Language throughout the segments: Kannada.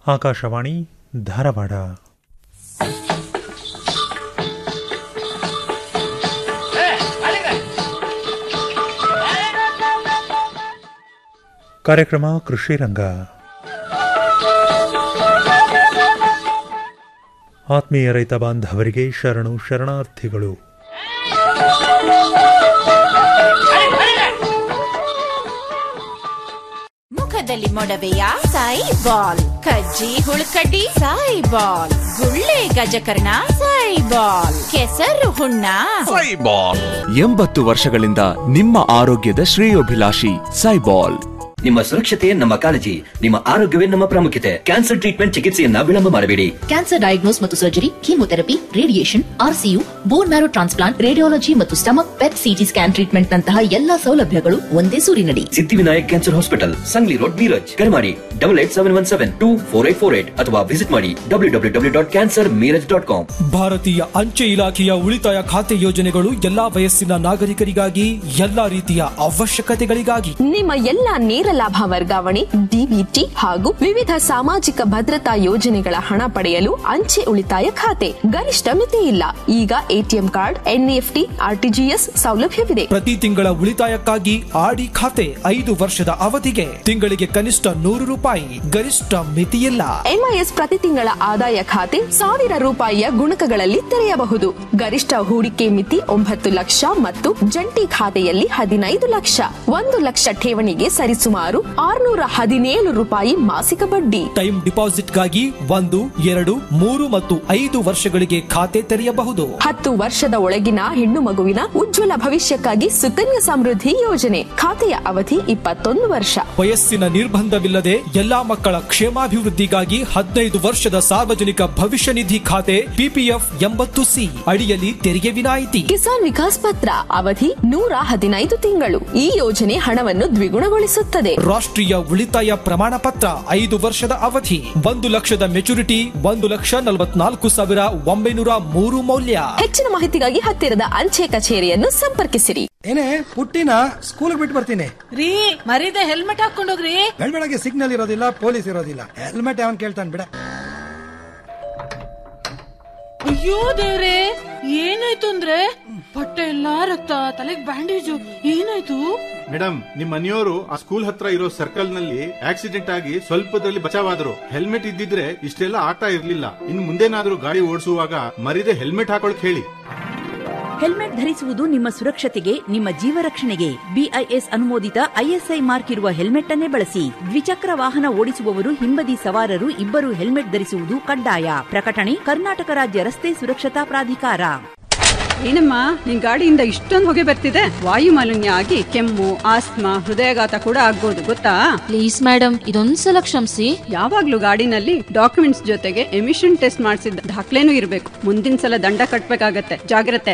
ಆಕಾಶವಾಣಿ ಧಾರವಾಡ ಕಾರ್ಯಕ್ರಮ ಕೃಷಿ ರಂಗ ಆತ್ಮೀಯ ರೈತ ಬಾಂಧವರಿಗೆ ಶರಣು ಶರಣಾರ್ಥಿಗಳು ಮುಖದಲ್ಲಿ ಮೊಡವೆಯ ಸಾಯಿ ಬಾಲ್ ಕಜ್ಜಿ ಹುಳುಕಡ್ಡಿ ಸಾಯಿ ಬಾಲ್ ಗುಳ್ಳೆ ಗಜಕರ್ಣ ಸಾಯಿ ಬಾಲ್ ಕೆಸರು ಹುಣ್ಣ ಸೈಬಾಲ್ ಎಂಬತ್ತು ವರ್ಷಗಳಿಂದ ನಿಮ್ಮ ಆರೋಗ್ಯದ ಶ್ರೇಯೋಭಿಲಾಷಿ ಸೈಬಾಲ್ ನಿಮ್ಮ ಸುರಕ್ಷತೆ ನಮ್ಮ ಕಾಳಜಿ ನಿಮ್ಮ ಆರೋಗ್ಯವೇ ನಮ್ಮ ಪ್ರಾಮುಖ್ಯತೆ ಕ್ಯಾನ್ಸರ್ ಟ್ರೀಟ್ಮೆಂಟ್ ಚಿಕಿತ್ಸೆಯನ್ನ ವಿಳಂಬ ಮಾಡಬೇಡಿ ಕ್ಯಾನ್ಸರ್ ಡಯಾಗ್ನೋಸ್ ಮತ್ತು surgery chemotherapy radiation RCU bone marrow transplant radiology ಮತ್ತು stomach PET CT scan treatment ನಂತಹ ಎಲ್ಲಾ ಸೌಲಭ್ಯಗಳು ಒಂದೇ ಸೂರಿನಡಿ Siddhivinayak cancer hospital Sangli road Miraj ಕರೆ ಮಾಡಿ double eight seven one seven two four eight four eight ಅಥವಾ ವಿಸಿಟ್ ಮಾಡಿ W W W dot cancer Miraj dot com ಭಾರತೀಯ ಅಂಚೆ ಇಲಾಖೆಯ ಉಳಿತಾಯ ಖಾತೆ ಯೋಜನೆಗಳು ಎಲ್ಲಾ ವಯಸ್ಸಿನ ನಾಗರಿಕರಿಗಾಗಿ ಎಲ್ಲಾ ರೀತಿಯ ಅವಶ್ಯಕತೆಗಳಿಗಾಗಿ ನಿಮ್ಮ ಎಲ್ಲ ನೇರ ಲಾಭ ವರ್ಗಾವಣೆ ಡಿಬಿಟಿ ಹಾಗೂ ವಿವಿಧ ಸಾಮಾಜಿಕ ಭದ್ರತಾ ಯೋಜನೆಗಳ ಹಣ ಪಡೆಯಲು ಅಂಚೆ ಉಳಿತಾಯ ಖಾತೆ ಗರಿಷ್ಠ ಮಿತಿ ಇಲ್ಲ ಈಗ ಎಟಿಎಂ ಕಾರ್ಡ್ ಎನ್ಇಎಫ್ಟಿ ಆರ್ಟಿಜಿಎಸ್ ಸೌಲಭ್ಯವಿದೆ ಪ್ರತಿ ತಿಂಗಳ ಉಳಿತಾಯಕ್ಕಾಗಿ ಆಡಿ ಖಾತೆ ಐದು ವರ್ಷದ ಅವಧಿಗೆ ತಿಂಗಳಿಗೆ ಕನಿಷ್ಠ ನೂರು ರೂಪಾಯಿ ಗರಿಷ್ಠ ಮಿತಿಯಿಲ್ಲ ಎಂಐಎಸ್ ಪ್ರತಿ ತಿಂಗಳ ಆದಾಯ ಖಾತೆ ಸಾವಿರ ರೂಪಾಯಿಯ ಗುಣಕಗಳಲ್ಲಿ ತೆರೆಯಬಹುದು ಗರಿಷ್ಠ ಹೂಡಿಕೆ ಮಿತಿ ಒಂಬತ್ತು ಲಕ್ಷ ಮತ್ತು ಜಂಟಿ ಖಾತೆಯಲ್ಲಿ ಹದಿನೈದು ಲಕ್ಷ ಒಂದು ಲಕ್ಷ ಠೇವಣಿಗೆ ಸರಿಸುಮಾರು ಆರುನೂರ ಹದಿನೇಳು ರೂಪಾಯಿ ಮಾಸಿಕ ಬಡ್ಡಿ ಟೈಮ್ ಡಿಪಾಸಿಟ್ಗಾಗಿ ಒಂದು ಎರಡು ಮೂರು ಮತ್ತು ಐದು ವರ್ಷಗಳಿಗೆ ಖಾತೆ ತೆರೆಯಬಹುದು ಹತ್ತು ವರ್ಷದ ಒಳಗಿನ ಹೆಣ್ಣು ಮಗುವಿನ ಉಜ್ವಲ ಭವಿಷ್ಯಕ್ಕಾಗಿ ಸುಕನ್ಯಾ ಸಮೃದ್ಧಿ ಯೋಜನೆ ಖಾತೆಯ ಅವಧಿ ಇಪ್ಪತ್ತೊಂದು ವರ್ಷ ವಯಸ್ಸಿನ ನಿರ್ಬಂಧವಿಲ್ಲದೆ ಎಲ್ಲಾ ಮಕ್ಕಳ ಕ್ಷೇಮಾಭಿವೃದ್ಧಿಗಾಗಿ ಹದಿನೈದು ವರ್ಷದ ಸಾರ್ವಜನಿಕ ಭವಿಷ್ಯ ನಿಧಿ ಖಾತೆ ಪಿಪಿಎಫ್ ಎಂಬತ್ತು ಸಿ ಅಡಿಯಲ್ಲಿ ತೆರಿಗೆ ವಿನಾಯಿತಿ ಕಿಸಾನ್ ವಿಕಾಸ್ ಪತ್ರ ಅವಧಿ ನೂರ ಹದಿನೈದು ತಿಂಗಳು ಈ ಯೋಜನೆ ಹಣವನ್ನು ದ್ವಿಗುಣಗೊಳಿಸುತ್ತದೆ ರಾಷ್ಟ್ರೀಯ ಉಳಿತಾಯ ಪ್ರಮಾಣ ಪತ್ರ ಐದು ವರ್ಷದ ಅವಧಿ ಒಂದು ಲಕ್ಷದ ಮೆಚುರಿಟಿ ಒಂದು ಲಕ್ಷ ನಲವತ್ನಾಲ್ಕು ಸಾವಿರ ಒಂಬೈನೂರ ಮೂರು ಮೌಲ್ಯ ಹೆಚ್ಚಿನ ಮಾಹಿತಿಗಾಗಿ ಹತ್ತಿರದ ಅಂಚೆ ಕಚೇರಿಯನ್ನು ಸಂಪರ್ಕಿಸಿರಿ ಏನೇ ಪುಟ್ಟಿನ ಸ್ಕೂಲ್ ಬಿಟ್ಟು ಬರ್ತೀನಿ ರೀ ಮರೀದೆ ಹೆಲ್ಮೆಟ್ ಹಾಕೊಂಡೋಗ್ರಿ ಬೆಳಗ್ಗೆ ಸಿಗ್ನಲ್ ಇರೋದಿಲ್ಲ ಪೊಲೀಸ್ ಇರೋದಿಲ್ಲ ಹೆಲ್ಮೆಟ್ ಯಾವನ್ ಕೇಳ್ತಾನೆ ಬಿಡ ಅಯ್ಯೋ ದೇವ್ರೆ ಏನಾಯ್ತು ಅಂದ್ರೆ ಬಟ್ಟೆ ಎಲ್ಲಾ ರಕ್ತ ತಲೆಗ್ ಬ್ಯಾಂಡೇಜು ಏನಾಯ್ತು ಮೇಡಮ್ ನಿಮ್ ಮನೆಯವರು ಆ ಸ್ಕೂಲ್ ಹತ್ರ ಇರೋ ಸರ್ಕಲ್ ನಲ್ಲಿ ಆಕ್ಸಿಡೆಂಟ್ ಆಗಿ ಸ್ವಲ್ಪದಲ್ಲಿ ಬಚಾವಾದ್ರು ಹೆಲ್ಮೆಟ್ ಇದ್ದಿದ್ರೆ ಇಷ್ಟೆಲ್ಲ ಆಗ್ತಾ ಇರ್ಲಿಲ್ಲ ಇನ್ ಮುಂದೇನಾದ್ರೂ ಗಾಡಿ ಓಡಿಸುವಾಗ ಮರಿದೆ ಹೆಲ್ಮೆಟ್ ಹಾಕೊಳಕ್ ಹೇಳಿ ಹೆಲ್ಮೆಟ್ ಧರಿಸುವುದು ನಿಮ್ಮ ಸುರಕ್ಷತೆಗೆ ನಿಮ್ಮ ಜೀವ ರಕ್ಷಣೆಗೆ ಬಿಐಎಸ್ ಅನುಮೋದಿತ ಐಎಸ್ಐ ಮಾರ್ಕ್ ಇರುವ ಹೆಲ್ಮೆಟ್ ಅನ್ನೇ ಬಳಸಿ ದ್ವಿಚಕ್ರ ವಾಹನ ಓಡಿಸುವವರು ಹಿಂಬದಿ ಸವಾರರು ಇಬ್ಬರು ಹೆಲ್ಮೆಟ್ ಧರಿಸುವುದು ಕಡ್ಡಾಯ ಪ್ರಕಟಣೆ ಕರ್ನಾಟಕ ರಾಜ್ಯ ರಸ್ತೆ ಸುರಕ್ಷತಾ ಪ್ರಾಧಿಕಾರ ಏನಮ್ಮ ನಿನ್ ಗಾಡಿಯಿಂದ ಇಷ್ಟೊಂದು ಹೊಗೆ ಬರ್ತಿದೆ ವಾಯು ಮಾಲಿನ್ಯ ಆಗಿ ಕೆಮ್ಮು ಆಸ್ತಮಾ ಹೃದಯಾಘಾತ ಕೂಡ ಆಗ್ಬೋದು ಗೊತ್ತಾ ಪ್ಲೀಸ್ ಮೇಡಮ್ ಇದೊಂದ್ಸಲ ಕ್ಷಮಿಸಿ ಯಾವಾಗ್ಲೂ ಗಾಡಿನಲ್ಲಿ ಡಾಕ್ಯುಮೆಂಟ್ಸ್ ಜೊತೆಗೆ ಎಮಿಷನ್ ಟೆಸ್ಟ್ ಮಾಡಿಸಿದ ದಾಖಲೆನೂ ಇರಬೇಕು ಮುಂದಿನ ಸಲ ದಂಡ ಕಟ್ಬೇಕಾಗತ್ತೆ ಜಾಗ್ರತೆ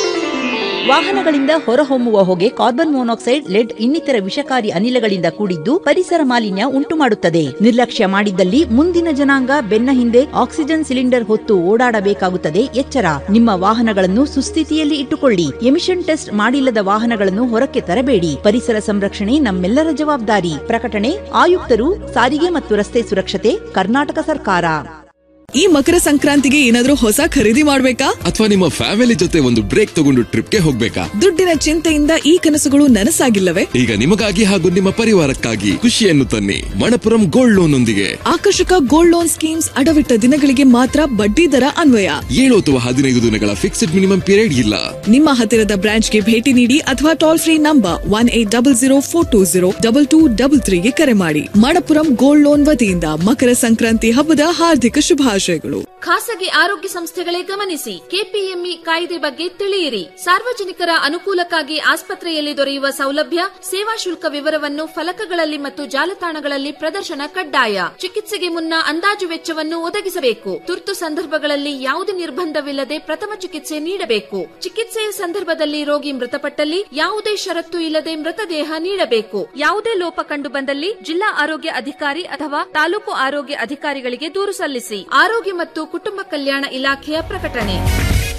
ವಾಹನಗಳಿಂದ ಹೊರಹೊಮ್ಮುವ ಹೊಗೆ ಕಾರ್ಬನ್ ಮೊನಾಕ್ಸೈಡ್ ಲೆಡ್ ಇನ್ನಿತರ ವಿಷಕಾರಿ ಅನಿಲಗಳಿಂದ ಕೂಡಿದ್ದು ಪರಿಸರ ಮಾಲಿನ್ಯ ಉಂಟು ಮಾಡುತ್ತದೆ ನಿರ್ಲಕ್ಷ್ಯ ಮಾಡಿದ್ದಲ್ಲಿ ಮುಂದಿನ ಜನಾಂಗ ಬೆನ್ನ ಹಿಂದೆ ಆಕ್ಸಿಜನ್ ಸಿಲಿಂಡರ್ ಹೊತ್ತು ಓಡಾಡಬೇಕಾಗುತ್ತದೆ ಎಚ್ಚರ ನಿಮ್ಮ ವಾಹನಗಳನ್ನು ಸುಸ್ಥಿತಿಯಲ್ಲಿ ಇಟ್ಟುಕೊಳ್ಳಿ ಎಮಿಷನ್ ಟೆಸ್ಟ್ ಮಾಡಿಲ್ಲದ ವಾಹನಗಳನ್ನು ಹೊರಕ್ಕೆ ತರಬೇಡಿ ಪರಿಸರ ಸಂರಕ್ಷಣೆ ನಮ್ಮೆಲ್ಲರ ಜವಾಬ್ದಾರಿ ಪ್ರಕಟಣೆ ಆಯುಕ್ತರು ಸಾರಿಗೆ ಮತ್ತು ರಸ್ತೆ ಸುರಕ್ಷತೆ ಕರ್ನಾಟಕ ಸರ್ಕಾರ ಈ ಮಕರ ಸಂಕ್ರಾಂತಿಗೆ ಏನಾದ್ರೂ ಹೊಸ ಖರೀದಿ ಮಾಡ್ಬೇಕಾ ಅಥವಾ ನಿಮ್ಮ ಫ್ಯಾಮಿಲಿ ಜೊತೆ ಒಂದು ಬ್ರೇಕ್ ತಗೊಂಡು ಟ್ರಿಪ್ಗೆ ಹೋಗ್ಬೇಕಾ ದುಡ್ಡಿನ ಚಿಂತೆಯಿಂದ ಈ ಕನಸುಗಳು ನನಸಾಗಿಲ್ಲವೇ ಈಗ ನಿಮಗಾಗಿ ಹಾಗೂ ನಿಮ್ಮ ಪರಿವಾರಕ್ಕಾಗಿ ಖುಷಿಯನ್ನು ತನ್ನಿ ಮಣಪುರಂ ಗೋಲ್ಡ್ ಲೋನ್ ಒಂದಿಗೆ ಆಕರ್ಷಕ ಗೋಲ್ಡ್ ಲೋನ್ ಸ್ಕೀಮ್ಸ್ ಅಡವಿಟ್ಟ ದಿನಗಳಿಗೆ ಮಾತ್ರ ಬಡ್ಡಿ ದರ ಅನ್ವಯ ಏಳು ಅಥವಾ ಹದಿನೈದು ದಿನಗಳ ಫಿಕ್ಸ್ಡ್ ಮಿನಿಮಮ್ ಪೀರಿಯಡ್ ಇಲ್ಲ ನಿಮ್ಮ ಹತ್ತಿರದ ಬ್ರಾಂಚ್ಗೆ ಭೇಟಿ ನೀಡಿ ಅಥವಾ toll free number one eight double zero four two zero double two double ತ್ರೀಗೆ ಕರೆ ಮಾಡಿ ಮಣಪುರಂ ಗೋಲ್ಡ್ ಲೋನ್ ವತಿಯಿಂದ ಮಕರ ಸಂಕ್ರಾಂತಿ ಹಬ್ಬದ ಹಾರ್ದಿಕ ಶುಭಾಶಯಗಳು ಖಾಸಗಿ ಆರೋಗ್ಯ ಸಂಸ್ಥೆಗಳೇ ಗಮನಿಸಿ ಕೆಪಿಎಂಇ ಕಾಯ್ದೆ ಬಗ್ಗೆ ತಿಳಿಯಿರಿ ಸಾರ್ವಜನಿಕರ ಅನುಕೂಲಕ್ಕಾಗಿ ಆಸ್ಪತ್ರೆಯಲ್ಲಿ ದೊರೆಯುವ ಸೌಲಭ್ಯ ಸೇವಾ ಶುಲ್ಕ ವಿವರವನ್ನು ಫಲಕಗಳಲ್ಲಿ ಮತ್ತು ಜಾಲತಾಣಗಳಲ್ಲಿ ಪ್ರದರ್ಶನ ಕಡ್ಡಾಯ ಚಿಕಿತ್ಸೆಗೆ ಮುನ್ನ ಅಂದಾಜು ವೆಚ್ಚವನ್ನು ಒದಗಿಸಬೇಕು ತುರ್ತು ಸಂದರ್ಭಗಳಲ್ಲಿ ಯಾವುದೇ ನಿರ್ಬಂಧವಿಲ್ಲದೆ ಪ್ರಥಮ ಚಿಕಿತ್ಸೆ ನೀಡಬೇಕು ಚಿಕಿತ್ಸೆಯ ಸಂದರ್ಭದಲ್ಲಿ ರೋಗಿ ಮೃತಪಟ್ಟಲ್ಲಿ ಯಾವುದೇ ಷರತ್ತು ಇಲ್ಲದೆ ಮೃತದೇಹ ನೀಡಬೇಕು ಯಾವುದೇ ಲೋಪ ಕಂಡು ಬಂದಲ್ಲಿ ಜಿಲ್ಲಾ ಆರೋಗ್ಯ ಅಧಿಕಾರಿ ಅಥವಾ ತಾಲೂಕು ಆರೋಗ್ಯ ಅಧಿಕಾರಿಗಳಿಗೆ ದೂರು ಸಲ್ಲಿಸಿ ಆರೋಗ್ಯ ಮತ್ತು ಕುಟುಂಬ ಕಲ್ಯಾಣ ಇಲಾಖೆಯ ಪ್ರಕಟಣೆ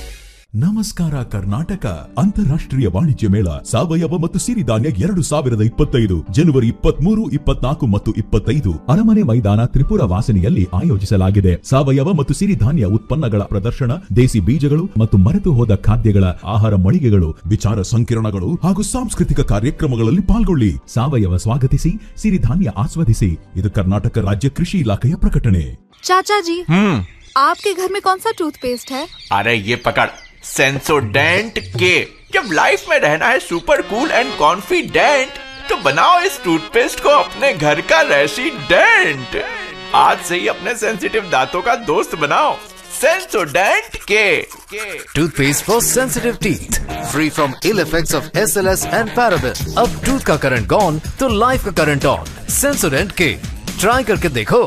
ನಮಸ್ಕಾರ ಕರ್ನಾಟಕ ಅಂತಾರಾಷ್ಟ್ರೀಯ ವಾಣಿಜ್ಯ ಮೇಳ ಸಾವಯವ ಮತ್ತು ಸಿರಿಧಾನ್ಯ ಎರಡು ಸಾವಿರದ ಇಪ್ಪತ್ತೈದು ಜನವರಿ ಇಪ್ಪತ್ಮೂರು ಇಪ್ಪತ್ನಾಲ್ಕು ಮತ್ತು ಇಪ್ಪತ್ತೈದು ಅರಮನೆ ಮೈದಾನ ತ್ರಿಪುರ ವಾಸನೆಯಲ್ಲಿ ಆಯೋಜಿಸಲಾಗಿದೆ ಸಾವಯವ ಮತ್ತು ಸಿರಿಧಾನ್ಯ ಉತ್ಪನ್ನಗಳ ಪ್ರದರ್ಶನ ದೇಸಿ ಬೀಜಗಳು ಮತ್ತು ಮರೆತು ಹೋದ ಖಾದ್ಯಗಳ ಆಹಾರ ಮಳಿಗೆಗಳು ವಿಚಾರ ಸಂಕಿರಣಗಳು ಹಾಗೂ ಸಾಂಸ್ಕೃತಿಕ ಕಾರ್ಯಕ್ರಮಗಳಲ್ಲಿ ಪಾಲ್ಗೊಳ್ಳಿ ಸಾವಯವ ಸ್ವಾಗತಿಸಿ ಸಿರಿಧಾನ್ಯ ಆಸ್ವಾದಿಸಿ ಇದು ಕರ್ನಾಟಕ ರಾಜ್ಯ ಕೃಷಿ ಇಲಾಖೆಯ ಪ್ರಕಟಣೆ चाचा जी हम्म आपके घर में कौन सा टूथपेस्ट है अरे ये पकड़ सेंसोडेंट के जब लाइफ में रहना है सुपर कूल एंड कॉन्फिडेंट तो बनाओ इस टूथपेस्ट को अपने घर का रेसिडेंट आज से ही अपने सेंसिटिव दांतों का दोस्त बनाओ सेंसोडेंट के Toothpaste for sensitive teeth. Free from ill effects of SLS and paraben. अब tooth का करंट गॉन तो लाइफ का करंट ऑन Sensodent के ट्राई करके देखो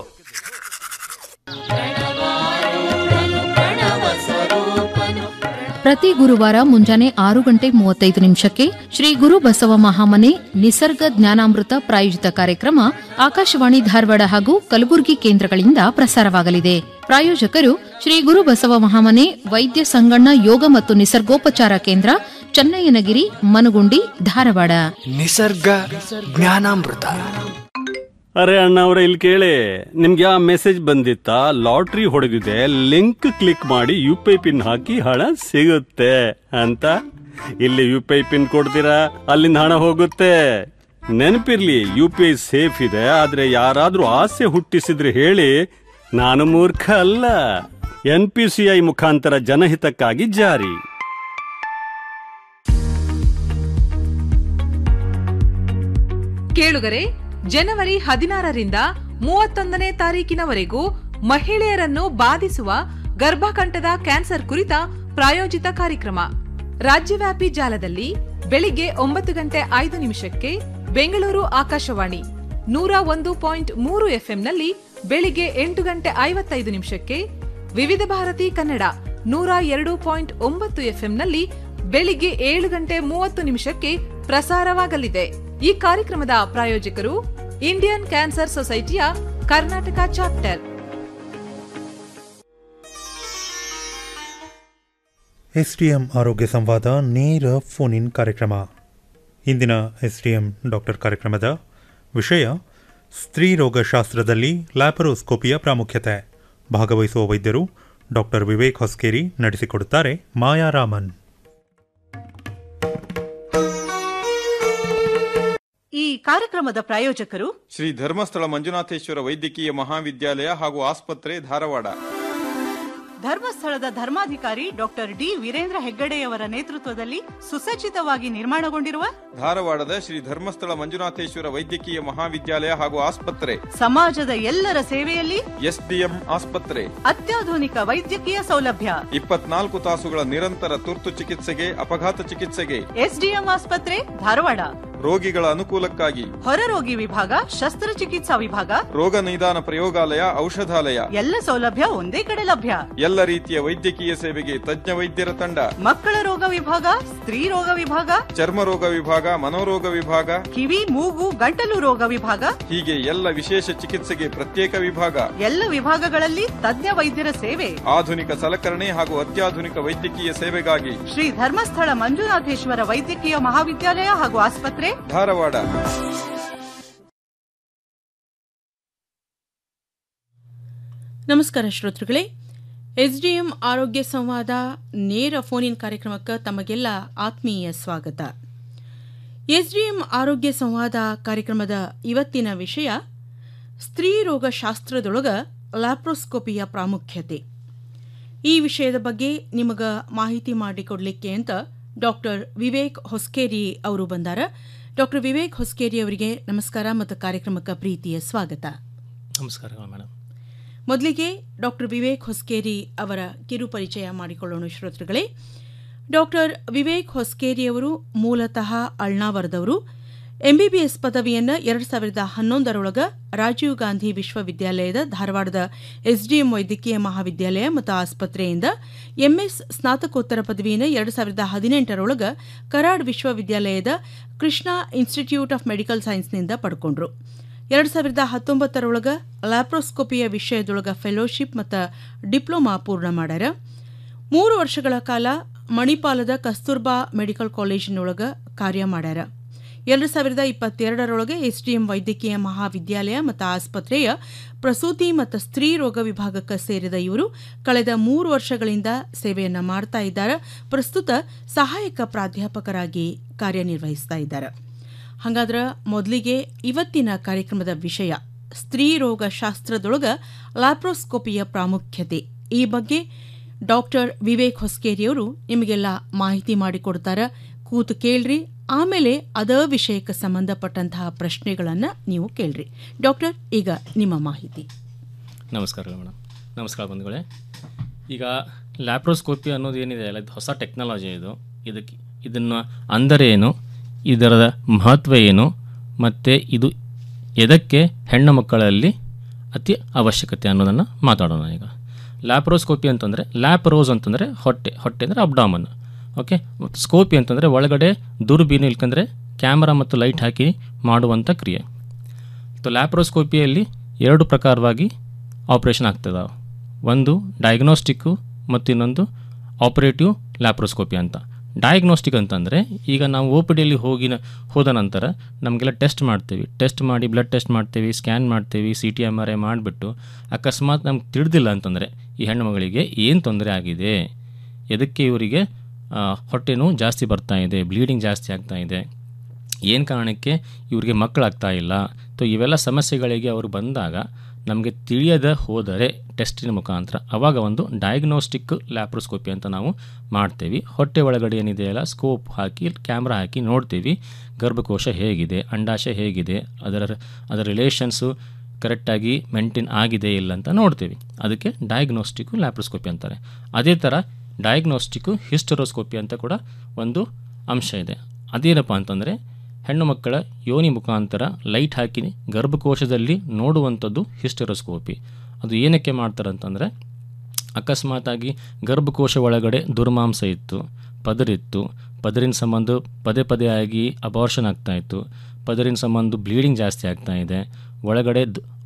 ಪ್ರತಿ ಗುರುವಾರ ಮುಂಜಾನೆ ಆರು ಗಂಟೆ ಮೂವತ್ತೈದು ನಿಮಿಷಕ್ಕೆ ಶ್ರೀ ಗುರು ಬಸವ ಮಹಾಮನೆ ನಿಸರ್ಗ ಜ್ಞಾನಾಮೃತ ಪ್ರಾಯೋಜಿತ ಕಾರ್ಯಕ್ರಮ ಆಕಾಶವಾಣಿ ಧಾರವಾಡ ಹಾಗೂ ಕಲಬುರಗಿ ಕೇಂದ್ರಗಳಿಂದ ಪ್ರಸಾರವಾಗಲಿದೆ ಪ್ರಾಯೋಜಕರು ಶ್ರೀ ಗುರು ಬಸವ ಮಹಾಮನೆ ವೈದ್ಯ ಸಂಗಣ್ಣ ಯೋಗ ಮತ್ತು ನಿಸರ್ಗೋಪಚಾರ ಕೇಂದ್ರ ಚನ್ನಯ್ಯನಗಿರಿ ಮನಗುಂಡಿ ಧಾರವಾಡ ನಿಸರ್ಗ ಜ್ಞಾನಾಮೃತ ಅರೆ ಅಣ್ಣ ಅವ್ರ ಇಲ್ಲಿ ಕೇಳಿ ನಿಮ್ಗೆ ಆ ಮೆಸೇಜ್ ಬಂದಿತ್ತಾ ಲಾಟ್ರಿ ಹೊಡೆದಿದೆ ಲಿಂಕ್ ಕ್ಲಿಕ್ ಮಾಡಿ ಯು ಪಿ ಐ ಪಿನ್ ಹಾಕಿ ಹಣ ಸಿಗುತ್ತೆ ಅಂತ ಇಲ್ಲಿ ಯು ಪಿ ಐ ಪಿನ್ ಕೊಡ್ತೀರಾ ಅಲ್ಲಿಂದ ಹಣ ಹೋಗುತ್ತೆ ನೆನಪಿರ್ಲಿ ಯು ಪಿ ಐ ಸೇಫ್ ಇದೆ ಆದ್ರೆ ಯಾರಾದ್ರೂ ಆಸೆ ಹುಟ್ಟಿಸಿದ್ರೆ ಹೇಳಿ ನಾನು ಮೂರ್ಖ ಅಲ್ಲ ಎನ್ ಪಿ ಸಿ ಐ ಮುಖಾಂತರ ಜನಹಿತಕ್ಕಾಗಿ ಜಾರಿ ಕೇಳುಗರೆ ಜನವರಿ ಹದಿನಾರರಿಂದ ಮೂವತ್ತೊಂದನೇ ತಾರೀಕಿನವರೆಗೂ ಮಹಿಳೆಯರನ್ನು ಬಾಧಿಸುವ ಗರ್ಭಕಂಠದ ಕ್ಯಾನ್ಸರ್ ಕುರಿತ ಪ್ರಾಯೋಜಿತ ಕಾರ್ಯಕ್ರಮ ರಾಜ್ಯವ್ಯಾಪಿ ಜಾಲದಲ್ಲಿ ಬೆಳಿಗ್ಗೆ ಒಂಬತ್ತು ಗಂಟೆ ಐದು ನಿಮಿಷಕ್ಕೆ ಬೆಂಗಳೂರು ಆಕಾಶವಾಣಿ ನೂರ ಒಂದು ಪಾಯಿಂಟ್ ಮೂರು ಎಫ್ಎಂನಲ್ಲಿ ಬೆಳಿಗ್ಗೆ ಎಂಟು ಗಂಟೆ ಐವತ್ತೈದು ನಿಮಿಷಕ್ಕೆ ವಿವಿಧ ಭಾರತಿ ಕನ್ನಡ ನೂರ ಎರಡು ಪಾಯಿಂಟ್ ಒಂಬತ್ತು ಎಫ್ಎಂನಲ್ಲಿ ಬೆಳಿಗ್ಗೆ ಏಳು ಗಂಟೆ ಮೂವತ್ತು ನಿಮಿಷಕ್ಕೆ ಪ್ರಸಾರವಾಗಲಿದೆ ಈ ಕಾರ್ಯಕ್ರಮದ ಪ್ರಾಯೋಜಕರು ಇಂಡಿಯನ್ ಕ್ಯಾನ್ಸರ್ ಸೊಸೈಟಿಯ ಕರ್ನಾಟಕ ಚಾಪ್ಟರ್ ಎಸ್ಡಿಎಂ ಆರೋಗ್ಯ ಸಂವಾದ ನೇರ ಫೋನ್ ಇನ್ ಕಾರ್ಯಕ್ರಮ ಇಂದಿನ ಎಸ್ಡಿಎಂ ಡಾಕ್ಟರ್ ಕಾರ್ಯಕ್ರಮದ ವಿಷಯ ಸ್ತ್ರೀ ರೋಗಶಾಸ್ತ್ರದಲ್ಲಿ ಲ್ಯಾಪರೋಸ್ಕೋಪಿಯ ಪ್ರಾಮುಖ್ಯತೆ ಭಾಗವಹಿಸುವ ವೈದ್ಯರು ಡಾಕ್ಟರ್ ವಿವೇಕ್ ಹೊಸ್ಕೇರಿ ನಡೆಸಿಕೊಡುತ್ತಾರೆ ಮಾಯಾರಾಮನ್ ಈ ಕಾರ್ಯಕ್ರಮದ ಪ್ರಾಯೋಜಕರು ಶ್ರೀ ಧರ್ಮಸ್ಥಳ ಮಂಜುನಾಥೇಶ್ವರ ವೈದ್ಯಕೀಯ ಮಹಾವಿದ್ಯಾಲಯ ಹಾಗೂ ಆಸ್ಪತ್ರೆ ಧಾರವಾಡ ಧರ್ಮಸ್ಥಳದ ಧರ್ಮಾಧಿಕಾರಿ ಡಾಕ್ಟರ್ ಡಿ ವೀರೇಂದ್ರ ಹೆಗ್ಗಡೆಯವರ ನೇತೃತ್ವದಲ್ಲಿ ಸುಸಜ್ಜಿತವಾಗಿ ನಿರ್ಮಾಣಗೊಂಡಿರುವ ಧಾರವಾಡದ ಶ್ರೀ ಧರ್ಮಸ್ಥಳ ಮಂಜುನಾಥೇಶ್ವರ ವೈದ್ಯಕೀಯ ಮಹಾವಿದ್ಯಾಲಯ ಹಾಗೂ ಆಸ್ಪತ್ರೆ ಸಮಾಜದ ಎಲ್ಲರ ಸೇವೆಯಲ್ಲಿ ಎಸ್ಡಿಎಂ ಆಸ್ಪತ್ರೆ ಅತ್ಯಾಧುನಿಕ ವೈದ್ಯಕೀಯ ಸೌಲಭ್ಯ ಇಪ್ಪತ್ನಾಲ್ಕು ತಾಸುಗಳ ನಿರಂತರ ತುರ್ತು ಚಿಕಿತ್ಸೆಗೆ ಅಪಘಾತ ಚಿಕಿತ್ಸೆಗೆ ಎಸ್ಡಿಎಂ ಆಸ್ಪತ್ರೆ ಧಾರವಾಡ ರೋಗಿಗಳ ಅನುಕೂಲಕ್ಕಾಗಿ ಹೊರರೋಗಿ ವಿಭಾಗ ಶಸ್ತ್ರಚಿಕಿತ್ಸಾ ವಿಭಾಗ ರೋಗ ನಿದಾನ ಪ್ರಯೋಗಾಲಯ ಔಷಧಾಲಯ ಎಲ್ಲ ಸೌಲಭ್ಯ ಒಂದೇ ಕಡೆ ಲಭ್ಯ ಎಲ್ಲ ರೀತಿಯ ವೈದ್ಯಕೀಯ ಸೇವೆಗೆ ತಜ್ಞ ವೈದ್ಯರ ತಂಡ ಮಕ್ಕಳ ರೋಗ ವಿಭಾಗ ಸ್ತ್ರೀ ರೋಗ ವಿಭಾಗ ಚರ್ಮ ರೋಗ ವಿಭಾಗ ಮನೋರೋಗ ವಿಭಾಗ ಕಿವಿ ಮೂಗು ಗಂಟಲು ರೋಗ ವಿಭಾಗ ಹೀಗೆ ಎಲ್ಲ ವಿಶೇಷ ಚಿಕಿತ್ಸೆಗೆ ಪ್ರತ್ಯೇಕ ವಿಭಾಗ ಎಲ್ಲ ವಿಭಾಗಗಳಲ್ಲಿ ತಜ್ಞ ವೈದ್ಯರ ಸೇವೆ ಆಧುನಿಕ ಸಲಕರಣೆ ಹಾಗೂ ಅತ್ಯಾಧುನಿಕ ವೈದ್ಯಕೀಯ ಸೇವೆಗಾಗಿ ಶ್ರೀ ಧರ್ಮಸ್ಥಳ ಮಂಜುನಾಥೇಶ್ವರ ವೈದ್ಯಕೀಯ ಮಹಾವಿದ್ಯಾಲಯ ಹಾಗೂ ಆಸ್ಪತ್ರೆ ಧಾರವಾಡ ನಮಸ್ಕಾರ ಶ್ರೋತೃಗಳೇ ಎಸ್ಡಿಎಂ ಆರೋಗ್ಯ ಸಂವಾದ ನೇರ ಫೋನ್ ಇನ್ ಕಾರ್ಯಕ್ರಮಕ್ಕೆ ತಮಗೆಲ್ಲ ಆತ್ಮೀಯ ಸ್ವಾಗತ ಎಸ್ಡಿಎಂ ಆರೋಗ್ಯ ಸಂವಾದ ಕಾರ್ಯಕ್ರಮದ ಇವತ್ತಿನ ವಿಷಯ ಸ್ತ್ರೀ ರೋಗ ಶಾಸ್ತ್ರದೊಳಗ ಲ್ಯಾಪ್ರೋಸ್ಕೋಪಿಯ ಪ್ರಾಮುಖ್ಯತೆ ಈ ವಿಷಯದ ಬಗ್ಗೆ ನಿಮಗೆ ಮಾಹಿತಿ ಮಾಡಿಕೊಡ್ಲಿಕ್ಕೆ ಅಂತ ಡಾಕ್ಟರ್ ವಿವೇಕ್ ಹೊಸ್ಕೇರಿ ಅವರು ಬಂದಾರ ಡಾಕ್ಟರ್ ವಿವೇಕ್ ಹೊಸ್ಕೇರಿ ಅವರಿಗೆ ನಮಸ್ಕಾರ ಮತ್ತು ಕಾರ್ಯಕ್ರಮಕ್ಕೆ ಪ್ರೀತಿಯ ಸ್ವಾಗತ ನಮಸ್ಕಾರ ಮೇಡಮ್ ಮೊದಲಿಗೆ ಡಾಕ್ಟರ್ ವಿವೇಕ್ ಹೊಸ್ಕೇರಿ ಅವರ ಕಿರು ಪರಿಚಯ ಮಾಡಿಕೊಳ್ಳೋಣ ಶ್ರೋತೃಗಳೇ ಡಾಕ್ಟರ್ ವಿವೇಕ್ ಹೊಸ್ಕೇರಿ ಅವರು ಮೂಲತಃ ಅಳ್ನಾವರದವರು ಎಂಬಿಬಿಎಸ್ ಪದವಿಯನ್ನು ಎರಡು ಸಾವಿರದ ಹನ್ನೊಂದರೊಳಗ ರಾಜೀವ್ ಗಾಂಧಿ ವಿಶ್ವವಿದ್ಯಾಲಯದ ಧಾರವಾಡದ ಎಸ್ಡಿಎಂ ವೈದ್ಯಕೀಯ ಮಹಾವಿದ್ಯಾಲಯ ಮತ್ತು ಆಸ್ಪತ್ರೆಯಿಂದ ಎಂಎಸ್ ಸ್ನಾತಕೋತ್ತರ ಪದವಿಯನ್ನು ಎರಡು ಸಾವಿರದ ಹದಿನೆಂಟರೊಳಗ ಕರಾಡ್ ವಿಶ್ವವಿದ್ಯಾಲಯದ ಕೃಷ್ಣಾ ಇನ್ಸ್ಟಿಟ್ಯೂಟ್ ಆಫ್ ಮೆಡಿಕಲ್ ಸೈನ್ಸ್ನಿಂದ ಪಡ್ಕೊಂಡ್ರು ಎರಡು ಸಾವಿರದ ಹತ್ತೊಂಬತ್ತರೊಳಗ ಲ್ಯಾಪ್ರೋಸ್ಕೋಪಿಯ ವಿಷಯದೊಳಗ ಫೆಲೋಶಿಪ್ ಮತ್ತು ಡಿಪ್ಲೊಮಾ ಪೂರ್ಣ ಮಾಡ್ಯಾರ ಮೂರು ವರ್ಷಗಳ ಕಾಲ ಮಣಿಪಾಲದ ಕಸ್ತೂರ್ಬಾ ಮೆಡಿಕಲ್ ಕಾಲೇಜಿನೊಳಗ ಕಾರ್ಯ ಮಾಡ್ಯಾರ ಎರಡು ಸಾವಿರದ ಇಪ್ಪತ್ತೆರಡರೊಳಗೆ ಎಸ್ಡಿಎಂ ವೈದ್ಯಕೀಯ ಮಹಾವಿದ್ಯಾಲಯ ಮತ್ತು ಆಸ್ಪತ್ರೆಯ ಪ್ರಸೂತಿ ಮತ್ತು ಸ್ತ್ರೀ ರೋಗ ವಿಭಾಗಕ್ಕೆ ಸೇರಿದ ಇವರು ಕಳೆದ ಮೂರು ವರ್ಷಗಳಿಂದ ಸೇವೆಯನ್ನ ಮಾಡ್ತಾ ಇದ್ದಾರೆ ಪ್ರಸ್ತುತ ಸಹಾಯಕ ಪ್ರಾಧ್ಯಾಪಕರಾಗಿ ಕಾರ್ಯನಿರ್ವಹಿಸ್ತಾ ಇದ್ದಾರೆ ಹಾಗಾದ್ರೆ ಮೊದಲಿಗೆ ಇವತ್ತಿನ ಕಾರ್ಯಕ್ರಮದ ವಿಷಯ ಸ್ತ್ರೀ ರೋಗ ಶಾಸ್ತ್ರದೊಳಗ ಲ್ಯಾಪ್ರೋಸ್ಕೋಪಿಯ ಪ್ರಾಮುಖ್ಯತೆ ಈ ಬಗ್ಗೆ ಡಾಕ್ಟರ್ ವಿವೇಕ್ ಹೊಸ್ಕೇರಿಯವರು ನಿಮಗೆಲ್ಲ ಮಾಹಿತಿ ಮಾಡಿಕೊಡ್ತಾರೆ ಕೂತು ಕೇಳ್ರಿ ಆಮೇಲೆ ಅದ ವಿಷಯಕ್ಕೆ ಸಂಬಂಧಪಟ್ಟಂತಹ ಪ್ರಶ್ನೆಗಳನ್ನು ನೀವು ಕೇಳ್ರಿ ಡಾಕ್ಟರ್ ಈಗ ನಿಮ್ಮ ಮಾಹಿತಿ ನಮಸ್ಕಾರಗಳು ಮೇಡಮ್ ನಮಸ್ಕಾರ ಬಂಧುಗಳೇ ಈಗ ಲ್ಯಾಪ್ರೋಸ್ಕೋಪಿ ಅನ್ನೋದು ಏನಿದೆ ಅಲ್ಲ ಇದು ಹೊಸ ಟೆಕ್ನಾಲಜಿ ಇದು ಇದಕ್ಕೆ ಇದನ್ನು ಅಂದರೆ ಏನು ಇದರ ಮಹತ್ವ ಏನು ಮತ್ತು ಇದು ಎದಕ್ಕೆ ಹೆಣ್ಣು ಮಕ್ಕಳಲ್ಲಿ ಅತಿ ಅವಶ್ಯಕತೆ ಅನ್ನೋದನ್ನು ಮಾತಾಡೋಣ ಈಗ ಲ್ಯಾಪ್ರೋಸ್ಕೋಪಿ ಅಂತಂದರೆ ಲ್ಯಾಪ್ರೋಸ್ ಅಂತಂದರೆ ಹೊಟ್ಟೆ ಹೊಟ್ಟೆ ಅಂದರೆ ಅಬ್ಡಾಮನ್ ಓಕೆ ಮತ್ತು ಸ್ಕೋಪಿ ಅಂತಂದರೆ ಒಳಗಡೆ ದೂರಬೀನು ಇಲ್ಕಂದರೆ ಕ್ಯಾಮ್ರಾ ಮತ್ತು ಲೈಟ್ ಹಾಕಿ ಮಾಡುವಂಥ ಕ್ರಿಯೆ ಮತ್ತು ಲ್ಯಾಪ್ರೋಸ್ಕೋಪಿಯಲ್ಲಿ ಎರಡು ಪ್ರಕಾರವಾಗಿ ಆಪ್ರೇಷನ್ ಆಗ್ತದೆ ಒಂದು ಡಯಾಗ್ನೋಸ್ಟಿಕ್ಕು ಮತ್ತು ಇನ್ನೊಂದು ಆಪರೇಟಿವ್ ಲ್ಯಾಪ್ರೋಸ್ಕೋಪಿ ಅಂತ ಡಯಾಗ್ನೋಸ್ಟಿಕ್ ಅಂತಂದರೆ ಈಗ ನಾವು ಒ ಪಿ ಡಿಯಲ್ಲಿ ಹೋಗಿನ ಹೋದ ನಂತರ ನಮಗೆಲ್ಲ ಟೆಸ್ಟ್ ಮಾಡ್ತೀವಿ ಟೆಸ್ಟ್ ಮಾಡಿ ಬ್ಲಡ್ ಟೆಸ್ಟ್ ಮಾಡ್ತೀವಿ ಸ್ಕ್ಯಾನ್ ಮಾಡ್ತೀವಿ C T M R I ಮಾಡಿಬಿಟ್ಟು ಅಕಸ್ಮಾತ್ ನಮ್ಗೆ ತಿಳಿದಿಲ್ಲ ಅಂತಂದರೆ ಈ ಹೆಣ್ಣು ಮಗಳಿಗೆ ಏನು ತೊಂದರೆ ಆಗಿದೆ ಎದಕ್ಕೆ ಇವರಿಗೆ ಹೊಟ್ಟೆ ನೋವು ಜಾಸ್ತಿ ಬರ್ತಾ ಇದೆ ಬ್ಲೀಡಿಂಗ್ ಜಾಸ್ತಿ ಆಗ್ತಾ ಇದೆ ಏನು ಕಾರಣಕ್ಕೆ ಇವರಿಗೆ ಮಕ್ಕಳಾಗ್ತಾ ಇಲ್ಲ ಸೊ ಇವೆಲ್ಲ ಸಮಸ್ಯೆಗಳಿಗೆ ಅವರು ಬಂದಾಗ ನಮಗೆ ತಿಳಿಯದ ಹೋದರೆ ಟೆಸ್ಟಿನ ಮುಖಾಂತರ ಅವಾಗ ಒಂದು ಡಯಾಗ್ನೋಸ್ಟಿಕ್ ಲ್ಯಾಪ್ರೋಸ್ಕೋಪಿ ಅಂತ ನಾವು ಮಾಡ್ತೀವಿ ಹೊಟ್ಟೆ ಒಳಗಡೆ ಏನಿದೆಯಲ್ಲ ಸ್ಕೋಪ್ ಹಾಕಿ ಕ್ಯಾಮ್ರಾ ಹಾಕಿ ನೋಡ್ತೀವಿ ಗರ್ಭಕೋಶ ಹೇಗಿದೆ ಅಂಡಾಶಯ ಹೇಗಿದೆ ಅದರ ಅದರ ರಿಲೇಷನ್ಸು ಕರೆಕ್ಟಾಗಿ ಮೇಂಟೈನ್ ಆಗಿದೆ ಇಲ್ಲ ಅಂತ ನೋಡ್ತೀವಿ ಅದಕ್ಕೆ ಡಯಾಗ್ನೋಸ್ಟಿಕ್ಕು ಲ್ಯಾಪ್ರೋಸ್ಕೋಪಿ ಅಂತಾರೆ ಅದೇ ಥರ ಡಯಾಗ್ನೋಸ್ಟಿಕ್ಕು ಹಿಸ್ಟರೋಸ್ಕೋಪಿ ಅಂತ ಕೂಡ ಒಂದು ಅಂಶ ಇದೆ ಅದೇನಪ್ಪ ಅಂತಂದರೆ ಹೆಣ್ಣು ಮಕ್ಕಳ ಯೋನಿ ಮುಖಾಂತರ ಲೈಟ್ ಹಾಕಿ ಗರ್ಭಕೋಶದಲ್ಲಿ ನೋಡುವಂಥದ್ದು ಹಿಸ್ಟೆರೋಸ್ಕೋಪಿ ಅದು ಏನಕ್ಕೆ ಮಾಡ್ತಾರೆ ಅಂತಂದರೆ ಅಕಸ್ಮಾತಾಗಿ ಗರ್ಭಕೋಶ ಒಳಗಡೆ ದುರ್ಮಾಂಸ ಇತ್ತು ಪದರಿತ್ತು ಪದರಿನ ಸಂಬಂಧ ಪದೇ ಪದೇ ಆಗಿ ಅಬಾರ್ಷನ್ ಆಗ್ತಾಯಿತ್ತು ಪದರಿನ ಸಂಬಂಧ ಬ್ಲೀಡಿಂಗ್ ಜಾಸ್ತಿ ಆಗ್ತಾ ಇದೆ ಒಳಗಡೆ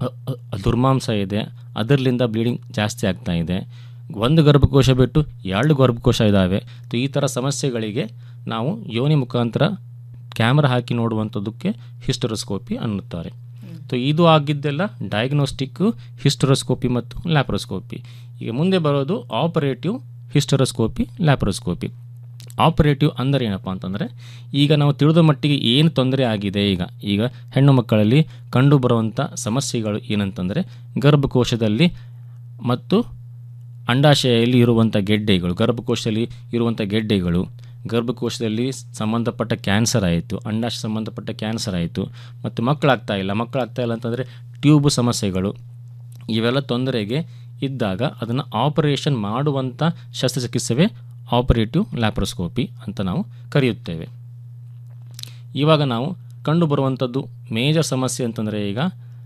ದುರ್ಮಾಂಸ ಇದೆ ಅದರಲ್ಲಿಂದ ಬ್ಲೀಡಿಂಗ್ ಜಾಸ್ತಿ ಆಗ್ತಾ ಇದೆ ಒಂದು ಗರ್ಭಕೋಶ ಬಿಟ್ಟು ಎರಡು ಗರ್ಭಕೋಶ ಇದ್ದಾವೆ ಈ ಥರ ಸಮಸ್ಯೆಗಳಿಗೆ ನಾವು ಯೋನಿ ಮುಖಾಂತರ ಕ್ಯಾಮ್ರಾ ಹಾಕಿ ನೋಡುವಂಥದ್ದಕ್ಕೆ ಹಿಸ್ಟರೋಸ್ಕೋಪಿ ಅನ್ನುತ್ತಾರೆ ಸೊ ಇದು ಆಗಿದ್ದೆಲ್ಲ ಡಯಾಗ್ನೋಸ್ಟಿಕ್ಕು ಹಿಸ್ಟರೋಸ್ಕೋಪಿ ಮತ್ತು ಲ್ಯಾಪ್ರೋಸ್ಕೋಪಿ ಈಗ ಮುಂದೆ ಬರೋದು ಆಪರೇಟಿವ್ ಹಿಸ್ಟರೋಸ್ಕೋಪಿ ಲ್ಯಾಪ್ರೋಸ್ಕೋಪಿ ಆಪರೇಟಿವ್ ಅಂದರೆ ಏನಪ್ಪ ಅಂತಂದರೆ ಈಗ ನಾವು ತಿಳಿದ ಮಟ್ಟಿಗೆ ಏನು ತೊಂದರೆ ಆಗಿದೆ ಈಗ ಈಗ ಹೆಣ್ಣು ಮಕ್ಕಳಲ್ಲಿ ಕಂಡುಬರುವಂಥ ಸಮಸ್ಯೆಗಳು ಏನಂತಂದರೆ ಗರ್ಭಕೋಶದಲ್ಲಿ ಮತ್ತು ಅಂಡಾಶಯಲ್ಲಿ ಇರುವಂಥ ಗೆಡ್ಡೆಗಳು ಗರ್ಭಕೋಶದಲ್ಲಿ ಇರುವಂಥ ಗೆಡ್ಡೆಗಳು ಗರ್ಭಕೋಶದಲ್ಲಿ ಸಂಬಂಧಪಟ್ಟ ಕ್ಯಾನ್ಸರ್ ಆಯಿತು ಅಂಡಾಶಯ ಸಂಬಂಧಪಟ್ಟ ಕ್ಯಾನ್ಸರ್ ಆಯಿತು ಮತ್ತು ಮಕ್ಕಳಾಗ್ತಾ ಇಲ್ಲ ಮಕ್ಕಳಾಗ್ತಾ ಇಲ್ಲ ಅಂತಂದರೆ ಟ್ಯೂಬ್ ಸಮಸ್ಯೆಗಳು ಇವೆಲ್ಲ ತೊಂದರೆಗೆ ಇದ್ದಾಗ ಅದನ್ನು ಆಪರೇಷನ್ ಮಾಡುವಂಥ ಶಸ್ತ್ರಚಿಕಿತ್ಸೆವೇ ಆಪರೇಟಿವ್ ಲ್ಯಾಪ್ರೋಸ್ಕೋಪಿ ಅಂತ ನಾವು ಕರೆಯುತ್ತೇವೆ ಇವಾಗ ನಾವು ಕಂಡುಬರುವಂಥದ್ದು ಮೇಜರ್ ಸಮಸ್ಯೆ ಅಂತಂದರೆ ಈಗ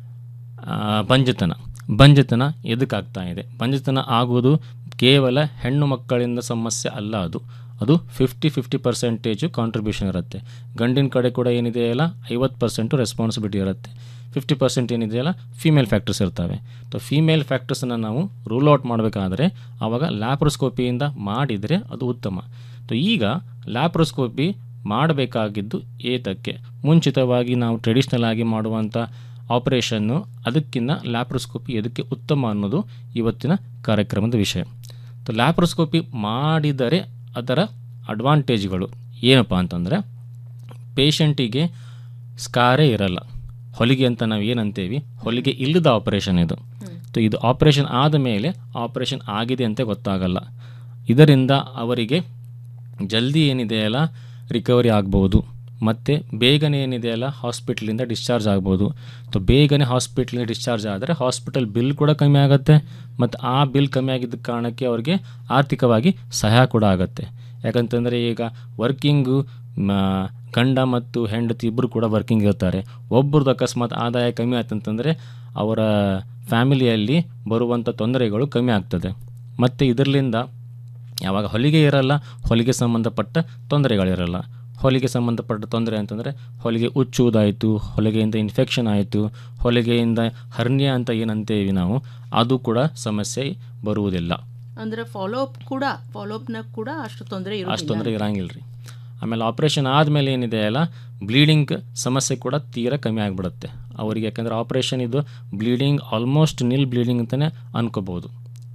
ಬಂಜತನ ಬಂಜತನ ಎದಕ್ಕಾಗ್ತಾ ಇದೆ ಬಂಜತನ ಆಗುವುದು ಕೇವಲ ಹೆಣ್ಣು ಮಕ್ಕಳಿಂದ ಸಮಸ್ಯೆ ಅಲ್ಲ ಅದು ಅದು ಫಿಫ್ಟಿ ಫಿಫ್ಟಿ ಪರ್ಸೆಂಟೇಜು ಕಾಂಟ್ರಿಬ್ಯೂಷನ್ ಇರುತ್ತೆ ಗಂಡಿನ ಕಡೆ ಕೂಡ ಏನಿದೆಯಲ್ಲ ಐವತ್ತು ಪರ್ಸೆಂಟು ರೆಸ್ಪಾನ್ಸಿಬಿಲಿಟಿ ಇರುತ್ತೆ ಫಿಫ್ಟಿ ಪರ್ಸೆಂಟ್ ಏನಿದೆಯಲ್ಲ ಫೀಮೇಲ್ ಫ್ಯಾಕ್ಟರ್ಸ್ ಇರ್ತವೆ ಸೊ ಫೀಮೇಲ್ ಫ್ಯಾಕ್ಟರ್ಸನ್ನು ನಾವು ರೂಲ್ ಔಟ್ ಮಾಡಬೇಕಾದ್ರೆ ಆವಾಗ ಲ್ಯಾಪ್ರೋಸ್ಕೋಪಿಯಿಂದ ಮಾಡಿದರೆ ಅದು ಉತ್ತಮ ಸೊ ಈಗ ಲ್ಯಾಪ್ರೋಸ್ಕೋಪಿ ಮಾಡಬೇಕಾಗಿದ್ದು ಏತಕ್ಕೆ ಮುಂಚಿತವಾಗಿ ನಾವು ಟ್ರೆಡಿಷ್ನಲ್ ಆಗಿ ಮಾಡುವಂಥ ಆಪರೇಷನ್ನು ಅದಕ್ಕಿಂತ ಲ್ಯಾಪ್ರೋಸ್ಕೋಪಿ ಎದಕ್ಕೆ ಉತ್ತಮ ಅನ್ನೋದು ಇವತ್ತಿನ ಕಾರ್ಯಕ್ರಮದ ವಿಷಯ ಸೊ ಲ್ಯಾಪ್ರೋಸ್ಕೋಪಿ ಮಾಡಿದರೆ ಅದರ ಅಡ್ವಾಂಟೇಜ್ಗಳು ಏನಪ್ಪ ಅಂತಂದರೆ ಪೇಷಂಟಿಗೆ ಸ್ಕಾರೇ ಇರಲ್ಲ ಹೊಲಿಗೆ ಅಂತ ನಾವು ಏನಂತೇವಿ ಹೊಲಿಗೆ ಇಲ್ಲದ ಆಪರೇಷನ್ ಇದು ಸೊ ಇದು ಆಪರೇಷನ್ ಆದ ಮೇಲೆ ಆಪರೇಷನ್ ಆಗಿದೆ ಅಂತ ಗೊತ್ತಾಗಲ್ಲ ಇದರಿಂದ ಅವರಿಗೆ ಜಲ್ದಿ ಏನಿದೆಯಲ್ಲ ರಿಕವರಿ ಆಗ್ಬೋದು ಮತ್ತು ಬೇಗನೆ ಏನಿದೆಯಲ್ಲ ಹಾಸ್ಪಿಟ್ಲಿಂದ ಡಿಸ್ಚಾರ್ಜ್ ಆಗ್ಬೋದು ಸೊ ಬೇಗನೆ ಹಾಸ್ಪಿಟ್ಲಿಂದ ಡಿಸ್ಚಾರ್ಜ್ ಆದರೆ ಹಾಸ್ಪಿಟಲ್ ಬಿಲ್ ಕೂಡ ಕಮ್ಮಿ ಆಗುತ್ತೆ ಮತ್ತು ಆ ಬಿಲ್ ಕಮ್ಮಿ ಆಗಿದ್ದ ಕಾರಣಕ್ಕೆ ಅವ್ರಿಗೆ ಆರ್ಥಿಕವಾಗಿ ಸಹಾಯ ಕೂಡ ಆಗುತ್ತೆ ಯಾಕಂತಂದರೆ ಈಗ ವರ್ಕಿಂಗು ಗಂಡ ಮತ್ತು ಹೆಂಡತಿ ಇಬ್ಬರು ಕೂಡ ವರ್ಕಿಂಗ್ ಇರ್ತಾರೆ ಒಬ್ಬರದ್ದು ಅಕಸ್ಮಾತ್ ಆದಾಯ ಕಮ್ಮಿ ಆಯ್ತಂತಂದರೆ ಅವರ ಫ್ಯಾಮಿಲಿಯಲ್ಲಿ ಬರುವಂಥ ತೊಂದರೆಗಳು ಕಮ್ಮಿ ಆಗ್ತದೆ ಮತ್ತು ಇದರಿಂದ ಯಾವಾಗ ಹೊಲಿಗೆ ಇರಲ್ಲ ಹೊಲಿಗೆ ಸಂಬಂಧಪಟ್ಟ ತೊಂದರೆಗಳಿರಲ್ಲ ಹೊಲಿಗೆ ಸಂಬಂಧಪಟ್ಟ ತೊಂದರೆ ಅಂತಂದರೆ ಹೊಲಿಗೆ ಉಚ್ಚುವುದಾಯಿತು ಹೊಲಿಗೆಯಿಂದ ಇನ್ಫೆಕ್ಷನ್ ಆಯಿತು ಹೊಲಿಗೆಯಿಂದ ಹರ್ನಿಯ ಅಂತ ಏನಂತೇವಿ ನಾವು ಅದು ಕೂಡ ಸಮಸ್ಯೆ ಬರುವುದಿಲ್ಲ ಅಂದ್ರೆ ಫಾಲೋ ಅಪ್ ಕೂಡ ಫಾಲೋ ಅಪ್ನಾಗ ಕೂಡ ಅಷ್ಟು ತೊಂದರೆ ಅಷ್ಟು ತೊಂದರೆ ಇರೋದಿಲ್ಲ ಇರಂಗಿಲ್ಲ ರೀ ಆಮೇಲೆ ಆಪ್ರೇಷನ್ ಆದಮೇಲೆ ಏನಿದೆ ಅಲ್ಲ ಬ್ಲೀಡಿಂಗ್ ಸಮಸ್ಯೆ ಕೂಡ ತೀರಾ ಕಮ್ಮಿ ಆಗಿಬಿಡುತ್ತೆ ಅವರಿಗೆ ಯಾಕಂದರೆ ಆಪ್ರೇಷನ್ ಇದು ಬ್ಲೀಡಿಂಗ್ ಆಲ್ಮೋಸ್ಟ್ ನಿಲ್ ಬ್ಲೀಡಿಂಗ್ ಅಂತಲೇ ಅನ್ಕೋಬೋದು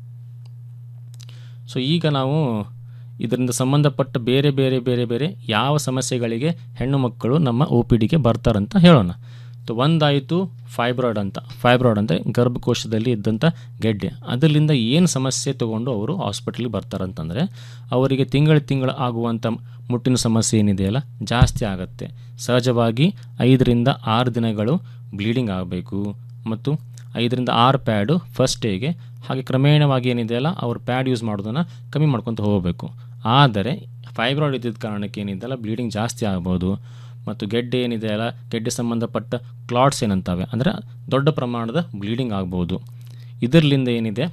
ಸೊ ಈಗ ನಾವು ಇದರಿಂದ ಸಂಬಂಧಪಟ್ಟ ಬೇರೆ ಬೇರೆ ಬೇರೆ ಬೇರೆ ಯಾವ ಸಮಸ್ಯೆಗಳಿಗೆ ಹೆಣ್ಣು ಮಕ್ಕಳು ನಮ್ಮ ಒ ಪಿ ಡಿಗೆ ಬರ್ತಾರಂತ ಹೇಳೋಣ ಸೊ ಒಂದಾಯಿತು ಫೈಬ್ರಾಯ್ಡ್ ಅಂತ ಫೈಬ್ರಾಯ್ಡ್ ಅಂದರೆ ಗರ್ಭಕೋಶದಲ್ಲಿ ಇದ್ದಂಥ ಗೆಡ್ಡೆ ಅದರಿಂದ ಏನು ಸಮಸ್ಯೆ ತಗೊಂಡು ಅವರು ಹಾಸ್ಪಿಟ್ಲಿಗೆ ಬರ್ತಾರಂತಂದರೆ ಅವರಿಗೆ ತಿಂಗಳ ತಿಂಗಳ ಆಗುವಂಥ ಮುಟ್ಟಿನ ಸಮಸ್ಯೆ ಏನಿದೆಯಲ್ಲ ಜಾಸ್ತಿ ಆಗುತ್ತೆ ಸಹಜವಾಗಿ ಐದರಿಂದ ಆರು ದಿನಗಳು ಬ್ಲೀಡಿಂಗ್ ಆಗಬೇಕು ಮತ್ತು ಐದರಿಂದ ಆರು ಪ್ಯಾಡು ಫಸ್ಟ್ ಡೇಗೆ ಹಾಗೆ ಕ್ರಮೇಣವಾಗಿ ಏನಿದೆಯಲ್ಲ ಅವ್ರು ಪ್ಯಾಡ್ ಯೂಸ್ ಮಾಡೋದನ್ನು ಕಮ್ಮಿ ಮಾಡ್ಕೊತ ಹೋಗಬೇಕು ಆದರೆ ಫೈಬ್ರಾಯ್ಡ್ ಇದ್ದಿದ್ದ ಕಾರಣಕ್ಕೆ ಏನಿದೆಯಲ್ಲ ಬ್ಲೀಡಿಂಗ್ ಜಾಸ್ತಿ ಆಗ್ಬೋದು ಮತ್ತು ಗೆಡ್ಡೆ ಏನಿದೆಯಲ್ಲ ಗೆಡ್ಡೆ ಸಂಬಂಧಪಟ್ಟ ಕ್ಲಾಟ್ಸ್ ಏನಂತವೆ ಅಂದರೆ ದೊಡ್ಡ ಪ್ರಮಾಣದ ಬ್ಲೀಡಿಂಗ್ ಆಗ್ಬೋದು ಇದರಿಂದ ಏನಿದೆ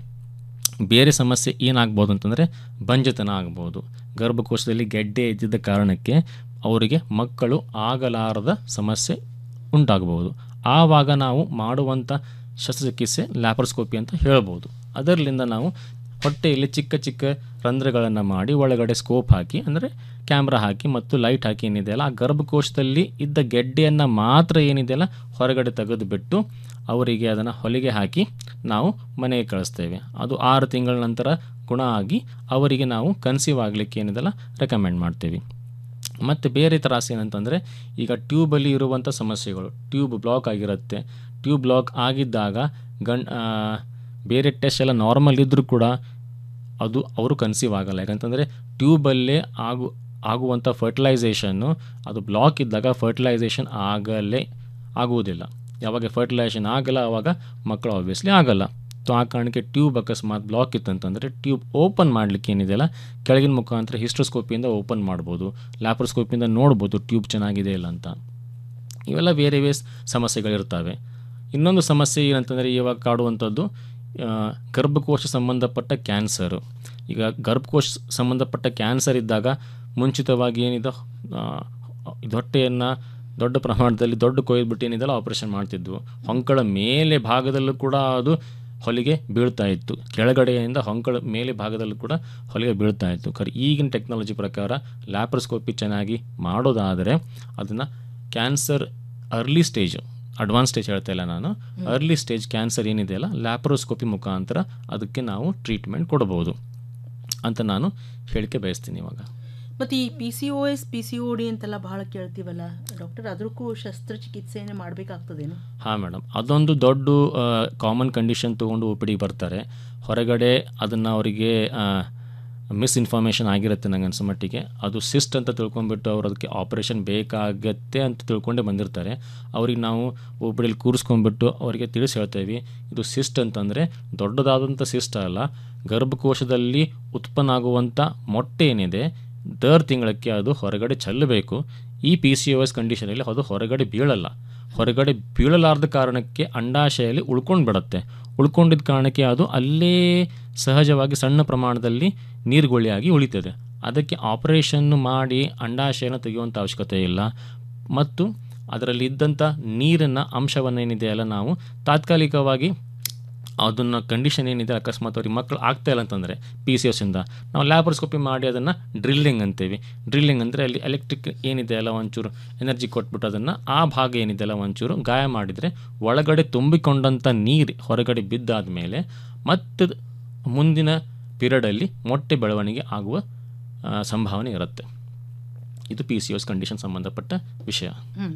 ಬೇರೆ ಸಮಸ್ಯೆ ಏನಾಗ್ಬೋದು ಅಂತಂದರೆ ಬಂಜತನ ಆಗ್ಬೋದು ಗರ್ಭಕೋಶದಲ್ಲಿ ಗೆಡ್ಡೆ ಇದ್ದಿದ್ದ ಕಾರಣಕ್ಕೆ ಅವರಿಗೆ ಮಕ್ಕಳು ಆಗಲಾರದ ಸಮಸ್ಯೆ ಉಂಟಾಗಬಹುದು ಆವಾಗ ನಾವು ಮಾಡುವಂಥ ಶಸ್ತ್ರಚಿಕಿತ್ಸೆ ಲ್ಯಾಪ್ರೋಸ್ಕೋಪಿ ಅಂತ ಹೇಳ್ಬೋದು ಅದರಿಂದ ನಾವು ಹೊಟ್ಟೆಯಲ್ಲಿ ಚಿಕ್ಕ ಚಿಕ್ಕ ರಂಧ್ರಗಳನ್ನು ಮಾಡಿ ಒಳಗಡೆ ಸ್ಕೋಪ್ ಹಾಕಿ ಅಂದರೆ ಕ್ಯಾಮ್ರಾ ಹಾಕಿ ಮತ್ತು ಲೈಟ್ ಹಾಕಿ ಏನಿದೆಯಲ್ಲ ಆ ಗರ್ಭಕೋಶದಲ್ಲಿ ಇದ್ದ ಗೆಡ್ಡೆಯನ್ನು ಮಾತ್ರ ಏನಿದೆಯಲ್ಲ ಹೊರಗಡೆ ತೆಗೆದುಬಿಟ್ಟು ಅವರಿಗೆ ಅದನ್ನು ಹೊಲಿಗೆ ಹಾಕಿ ನಾವು ಮನೆಗೆ ಕಳಿಸ್ತೇವೆ ಅದು ಆರು ತಿಂಗಳ ನಂತರ ಗುಣ ಆಗಿ ಅವರಿಗೆ ನಾವು ಕನ್ಸೀವ್ ಆಗಲಿಕ್ಕೆ ಏನಿದೆಲ್ಲ ರೆಕಮೆಂಡ್ ಮಾಡ್ತೀವಿ ಮತ್ತು ಬೇರೆ ತ್ರಾಸ ಏನಂತಂದರೆ ಈಗ ಟ್ಯೂಬಲ್ಲಿ ಇರುವಂಥ ಸಮಸ್ಯೆಗಳು ಟ್ಯೂಬ್ ಬ್ಲಾಕ್ ಆಗಿರುತ್ತೆ ಟ್ಯೂಬ್ ಬ್ಲಾಕ್ ಆಗಿದ್ದಾಗ ಗಂಡ್ ಆ, ಬೇರೆ ಟೆಸ್ಟ್ ಎಲ್ಲ ನಾರ್ಮಲ್ ಇದ್ದರೂ ಕೂಡ ಅದು ಅವರು ಕನ್ಸೀವ್ ಆಗಲ್ಲ ಯಾಕಂತಂದರೆ ಟ್ಯೂಬಲ್ಲೇ ಆಗು ಆಗುವಂಥ ಫರ್ಟಿಲೈಸೇಷನ್ನು ಅದು ಬ್ಲಾಕ್ ಇದ್ದಾಗ ಫರ್ಟಿಲೈಸೇಷನ್ ಆಗಲೇ ಆಗುವುದಿಲ್ಲ ಯಾವಾಗ ಫರ್ಟಿಲೈಸೇಷನ್ ಆಗಲ್ಲ ಆವಾಗ ಮಕ್ಕಳು ಆಬ್ವಿಯಸ್ಲಿ ಆಗಲ್ಲ ಸೊ ಆ ಕಾರಣಕ್ಕೆ ಟ್ಯೂಬ್ ಅಕಸ್ಮಾತ್ ಬ್ಲಾಕ್ ಇತ್ತಂತಂದರೆ ಟ್ಯೂಬ್ ಓಪನ್ ಮಾಡಲಿಕ್ಕೆ ಏನಿದೆಯಲ್ಲ ಕೆಳಗಿನ ಮುಖಾಂತರ ಹಿಸ್ಟ್ರೋಸ್ಕೋಪಿಯಿಂದ ಓಪನ್ ಮಾಡ್ಬೋದು ಲ್ಯಾಪ್ರೋಸ್ಕೋಪಿಯಿಂದ ನೋಡ್ಬೋದು ಟ್ಯೂಬ್ ಚೆನ್ನಾಗಿದೆ ಇಲ್ಲ ಅಂತ ಇವೆಲ್ಲ ಬೇರೆ ಬೇರೆ ಸಮಸ್ಯೆಗಳಿರ್ತವೆ ಇನ್ನೊಂದು ಸಮಸ್ಯೆ ಏನಂತಂದರೆ ಇವಾಗ ಕಾಡುವಂಥದ್ದು ಆ, ಗರ್ಭಕೋಶ ಸಂಬಂಧಪಟ್ಟ ಕ್ಯಾನ್ಸರು ಈಗ ಗರ್ಭಕೋಶ ಸಂಬಂಧಪಟ್ಟ ಕ್ಯಾನ್ಸರ್ ಇದ್ದಾಗ ಮುಂಚಿತವಾಗಿ ಏನಿದೆ ಆ, ಇದು ಹೊಟ್ಟೆಯನ್ನು ದೊಡ್ಡ ಪ್ರಮಾಣದಲ್ಲಿ ದೊಡ್ಡ ಕೊಯ್ದುಬಿಟ್ಟು ಏನಿದೆಲ್ಲ ಆಪರೇಷನ್ ಮಾಡ್ತಿದ್ವು ಹೊಂಕಳ ಮೇಲೆ ಭಾಗದಲ್ಲೂ ಕೂಡ ಅದು ಹೊಲಿಗೆ ಬೀಳ್ತಾ ಇತ್ತು ಕೆಳಗಡೆಯಿಂದ ಹೊಂಕಳ ಮೇಲೆ ಭಾಗದಲ್ಲೂ ಕೂಡ ಹೊಲಿಗೆ ಬೀಳ್ತಾ ಇತ್ತು ಖರೆ ಈಗಿನ ಟೆಕ್ನಾಲಜಿ ಪ್ರಕಾರ ಲ್ಯಾಪ್ರೋಸ್ಕೋಪಿ ಚೆನ್ನಾಗಿ ಮಾಡೋದಾದರೆ ಅದನ್ನು cancer early stage advance stage ಹೇಳ್ತಾ ಇಲ್ಲ ನಾನು ಅರ್ಲಿ ಸ್ಟೇಜ್ ಕ್ಯಾನ್ಸರ್ ಏನಿದೆಯಲ್ಲ ಲ್ಯಾಪ್ರೋಸ್ಕೋಪಿ ಮುಖಾಂತರ ಅದಕ್ಕೆ ನಾವು ಟ್ರೀಟ್ಮೆಂಟ್ ಕೊಡಬಹುದು ಅಂತ ನಾನು ಹೇಳಿಕೆ ಬಯಸ್ತೀನಿ ಇವಾಗ ಮತ್ತು ಈ P C O S P C O D ಅಂತೆಲ್ಲ ಬಹಳ ಕೇಳ್ತೀವಲ್ಲ ಡಾಕ್ಟರ್ ಅದಕ್ಕೂ ಶಸ್ತ್ರಚಿಕಿತ್ಸೆನೇ ಮಾಡಬೇಕಾಗ್ತದೇನು ಹಾಂ ಮೇಡಮ್ ಅದೊಂದು ದೊಡ್ಡ ಕಾಮನ್ ಕಂಡೀಷನ್ ತೊಗೊಂಡು ಒ ಪಿ ಡಿಗೆ ಬರ್ತಾರೆ ಹೊರಗಡೆ ಅದನ್ನು ಅವರಿಗೆ ಮಿಸ್ಇನ್ಫಾರ್ಮೇಷನ್ ಆಗಿರುತ್ತೆ ನಂಗೆ ಅನ್ಸೋ ಮಟ್ಟಿಗೆ ಅದು ಸಿಸ್ಟ್ ಅಂತ ತಿಳ್ಕೊಂಡ್ಬಿಟ್ಟು ಅವ್ರು ಅದಕ್ಕೆ ಆಪ್ರೇಷನ್ ಬೇಕಾಗತ್ತೆ ಅಂತ ತಿಳ್ಕೊಂಡೇ ಬಂದಿರ್ತಾರೆ ಅವ್ರಿಗೆ ನಾವು ಒ ಪಿ ಡಿಲಿ ಕೂರಿಸ್ಕೊಂಡ್ಬಿಟ್ಟು ಅವರಿಗೆ ತಿಳಿಸಿ ಹೇಳ್ತೇವೆ ಇದು ಸಿಸ್ಟ್ ಅಂತಂದರೆ ದೊಡ್ಡದಾದಂಥ ಸಿಸ್ಟ್ ಅಲ್ಲ ಗರ್ಭಕೋಶದಲ್ಲಿ ಉತ್ಪನ್ನ ಆಗುವಂಥ ಮೊಟ್ಟೆ ಏನಿದೆ ದರ್ ತಿಂಗಳಕ್ಕೆ ಅದು ಹೊರಗಡೆ ಚೆಲ್ಲಬೇಕು ಈ ಪಿ ಸಿ ಒ ಎಸ್ ಕಂಡೀಷನಲ್ಲಿ ಅದು ಹೊರಗಡೆ ಬೀಳಲ್ಲ ಹೊರಗಡೆ ಬೀಳಲಾರ್ದ ಕಾರಣಕ್ಕೆ ಅಂಡಾಶಯಲ್ಲಿ ಉಳ್ಕೊಂಡು ಬಿಡುತ್ತೆ ಉಳ್ಕೊಂಡಿದ್ದ ಕಾರಣಕ್ಕೆ ಅದು ಅಲ್ಲೇ ಸಹಜವಾಗಿ ಸಣ್ಣ ಪ್ರಮಾಣದಲ್ಲಿ ನೀರುಗುಳಿಯಾಗಿ ಉಳಿತದೆ ಅದಕ್ಕೆ ಆಪರೇಷನ್ನು ಮಾಡಿ ಅಂಡಾಶಯನ ತೆಗೆಯುವಂಥ ಅವಶ್ಯಕತೆ ಇಲ್ಲ ಮತ್ತು ಅದರಲ್ಲಿ ಇದ್ದಂಥ ನೀರಿನ ಅಂಶವನ್ನೇನಿದೆಯಲ್ಲ ನಾವು ತಾತ್ಕಾಲಿಕವಾಗಿ ಅದನ್ನು ಕಂಡೀಷನ್ ಏನಿದೆ ಅಕಸ್ಮಾತ್ ಅವ್ರಿಗೆ ಮಕ್ಕಳು ಆಗ್ತಾ ಇಲ್ಲ ಅಂತಂದರೆ ಪಿ ಸಿ ಎಸ್ಸಿಂದ ನಾವು ಲ್ಯಾಪ್ರೋಸ್ಕೋಪಿ ಮಾಡಿ ಅದನ್ನು ಡ್ರಿಲ್ಲಿಂಗ್ ಅಂತೀವಿ ಡ್ರಿಲ್ಲಿಂಗ್ ಅಂದರೆ ಅಲ್ಲಿ ಎಲೆಕ್ಟ್ರಿಕ್ ಏನಿದೆ ಅಲ್ಲ ಒಂಚೂರು ಎನರ್ಜಿ ಕೊಟ್ಬಿಟ್ಟು ಅದನ್ನು ಆ ಭಾಗ ಏನಿದೆ ಅಲ್ಲ ಒಂಚೂರು ಗಾಯ ಮಾಡಿದರೆ ಒಳಗಡೆ ತುಂಬಿಕೊಂಡಂಥ ನೀರು ಹೊರಗಡೆ ಬಿದ್ದಾದ ಮೇಲೆ ಮತ್ತೆ ಮುಂದಿನ ಪೀರಿಯಡಲ್ಲಿ ಮೊಟ್ಟೆ ಬೆಳವಣಿಗೆ ಆಗುವ ಆ, ಸಂಭಾವನೆ ಇರುತ್ತೆ ಇದು ಪಿ ಸಿ ಎಸ್ ಕಂಡೀಷನ್ ಸಂಬಂಧಪಟ್ಟ ವಿಷಯ ಹ್ಞೂ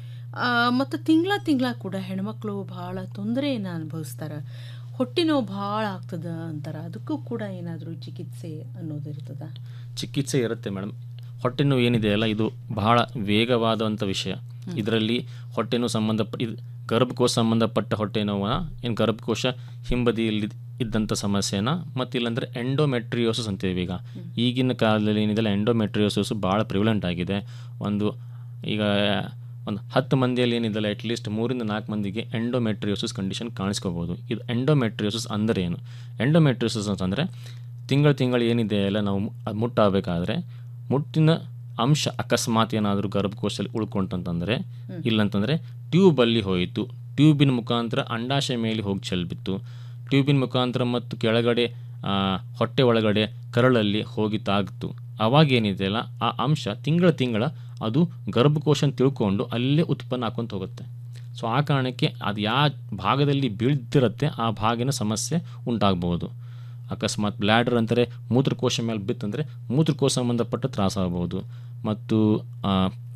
ಮತ್ತು ತಿಂಗಳ ತಿಂಗಳ ಕೂಡ ಹೆಣ್ಮಕ್ಳು ಭಾಳ ತೊಂದರೆಯನ್ನು ಅನುಭವಿಸ್ತಾರೆ ಹೊಟ್ಟೆ ನೋವು ಭಾಳ ಆಗ್ತದ ಅಂತಾರೆ ಅದಕ್ಕೂ ಕೂಡ ಏನಾದರೂ ಚಿಕಿತ್ಸೆ ಅನ್ನೋದು ಇರ್ತದ ಚಿಕಿತ್ಸೆ ಇರುತ್ತೆ ಮೇಡಮ್ ಹೊಟ್ಟೆ ನೋವು ಏನಿದೆಯಲ್ಲ ಇದು ಬಹಳ ವೇಗವಾದಂಥ ವಿಷಯ ಇದರಲ್ಲಿ ಹೊಟ್ಟೆ ನೋವು ಸಂಬಂಧಪಟ್ಟ ಇದು ಗರ್ಭಕೋಶ ಸಂಬಂಧಪಟ್ಟ ಹೊಟ್ಟೆ ನೋವನ ಏನು ಗರ್ಭಕೋಶ ಹಿಂಬದಿಯಲ್ಲಿ ಇದ್ದಂಥ ಸಮಸ್ಯೆನ ಮತ್ತು ಇಲ್ಲಾಂದರೆ ಎಂಡೋಮೆಟ್ರಿಯೋಸಿಸ್ ಅಂತೀವಿ ಈಗ ಈಗಿನ ಕಾಲದಲ್ಲಿ ಏನಿದೆಲ್ಲ ಎಂಡೋಮೆಟ್ರಿಯೋಸಿಸ್ ಭಾಳ ಪ್ರಿವಲೆಂಟ್ ಆಗಿದೆ ಒಂದು ಈಗ ಒಂದು ಹತ್ತು ಮಂದಿಯಲ್ಲಿ ಏನಿದೆಲ್ಲ ಅಟ್ಲೀಸ್ಟ್ ಮೂರಿಂದ ನಾಲ್ಕು ಮಂದಿಗೆ ಎಂಡೋಮೆಟ್ರಿಯೋಸಿಸ್ ಕಂಡೀಷನ್ ಕಾಣಿಸ್ಕೋಬೋದು ಇದು ಎಂಡೋಮೆಟ್ರಿಯೋಸಿಸ್ ಅಂದರೆ ಏನು ಎಂಡೋಮೆಟ್ರಿಯೋಸಿಸ್ ಅಂತಂದರೆ ತಿಂಗಳು ತಿಂಗಳು ಏನಿದೆ ಎಲ್ಲ ನಾವು ಮು- ಅದು ಮುಟ್ಟಾಗಬೇಕಾದ್ರೆ ಮುಟ್ಟಿನ ಅಂಶ ಅಕಸ್ಮಾತ್ ಏನಾದರೂ ಗರ್ಭಕೋಶದಲ್ಲಿ ಉಳ್ಕೊಂತಂತಂದರೆ ಇಲ್ಲಂತಂದರೆ ಟ್ಯೂಬಲ್ಲಿ ಹೋಯಿತು ಟ್ಯೂಬಿನ ಮುಖಾಂತರ ಅಂಡಾಶಯ ಮೇಲೆ ಹೋಗಿ ಚೆಲ್ಬಿತ್ತು ಟ್ಯೂಬಿನ ಮುಖಾಂತರ ಮತ್ತು ಕೆಳಗಡೆ ಆ, ಹೊಟ್ಟೆ ಒಳಗಡೆ ಕರಳಲ್ಲಿ ಹೋಗಿ ತಾಗ್ತು ಅವಾಗ ಏನಿದೆಯಲ್ಲ ಆ ಅಂಶ ತಿಂಗಳ ತಿಂಗಳ ಅದು ಗರ್ಭಕೋಶ ಅಂತ ತಿಳ್ಕೊಂಡು ಅಲ್ಲೇ ಉತ್ಪನ್ನ ಹಾಕೊಂತ ಹೋಗುತ್ತೆ ಸೊ ಆ ಕಾರಣಕ್ಕೆ ಅದು ಯಾವ ಭಾಗದಲ್ಲಿ ಬೀಳ್ತಿರುತ್ತೆ ಆ ಭಾಗಿನ ಸಮಸ್ಯೆ ಉಂಟಾಗಬಹುದು ಅಕಸ್ಮಾತ್ ಬ್ಲ್ಯಾಡರ್ ಅಂತಾರೆ ಮೂತ್ರಕೋಶ ಮೇಲೆ ಬಿತ್ತಂದರೆ ಮೂತ್ರಕೋಶ ಸಂಬಂಧಪಟ್ಟ ತ್ರಾಸಾಗಬಹುದು ಮತ್ತು ಆ,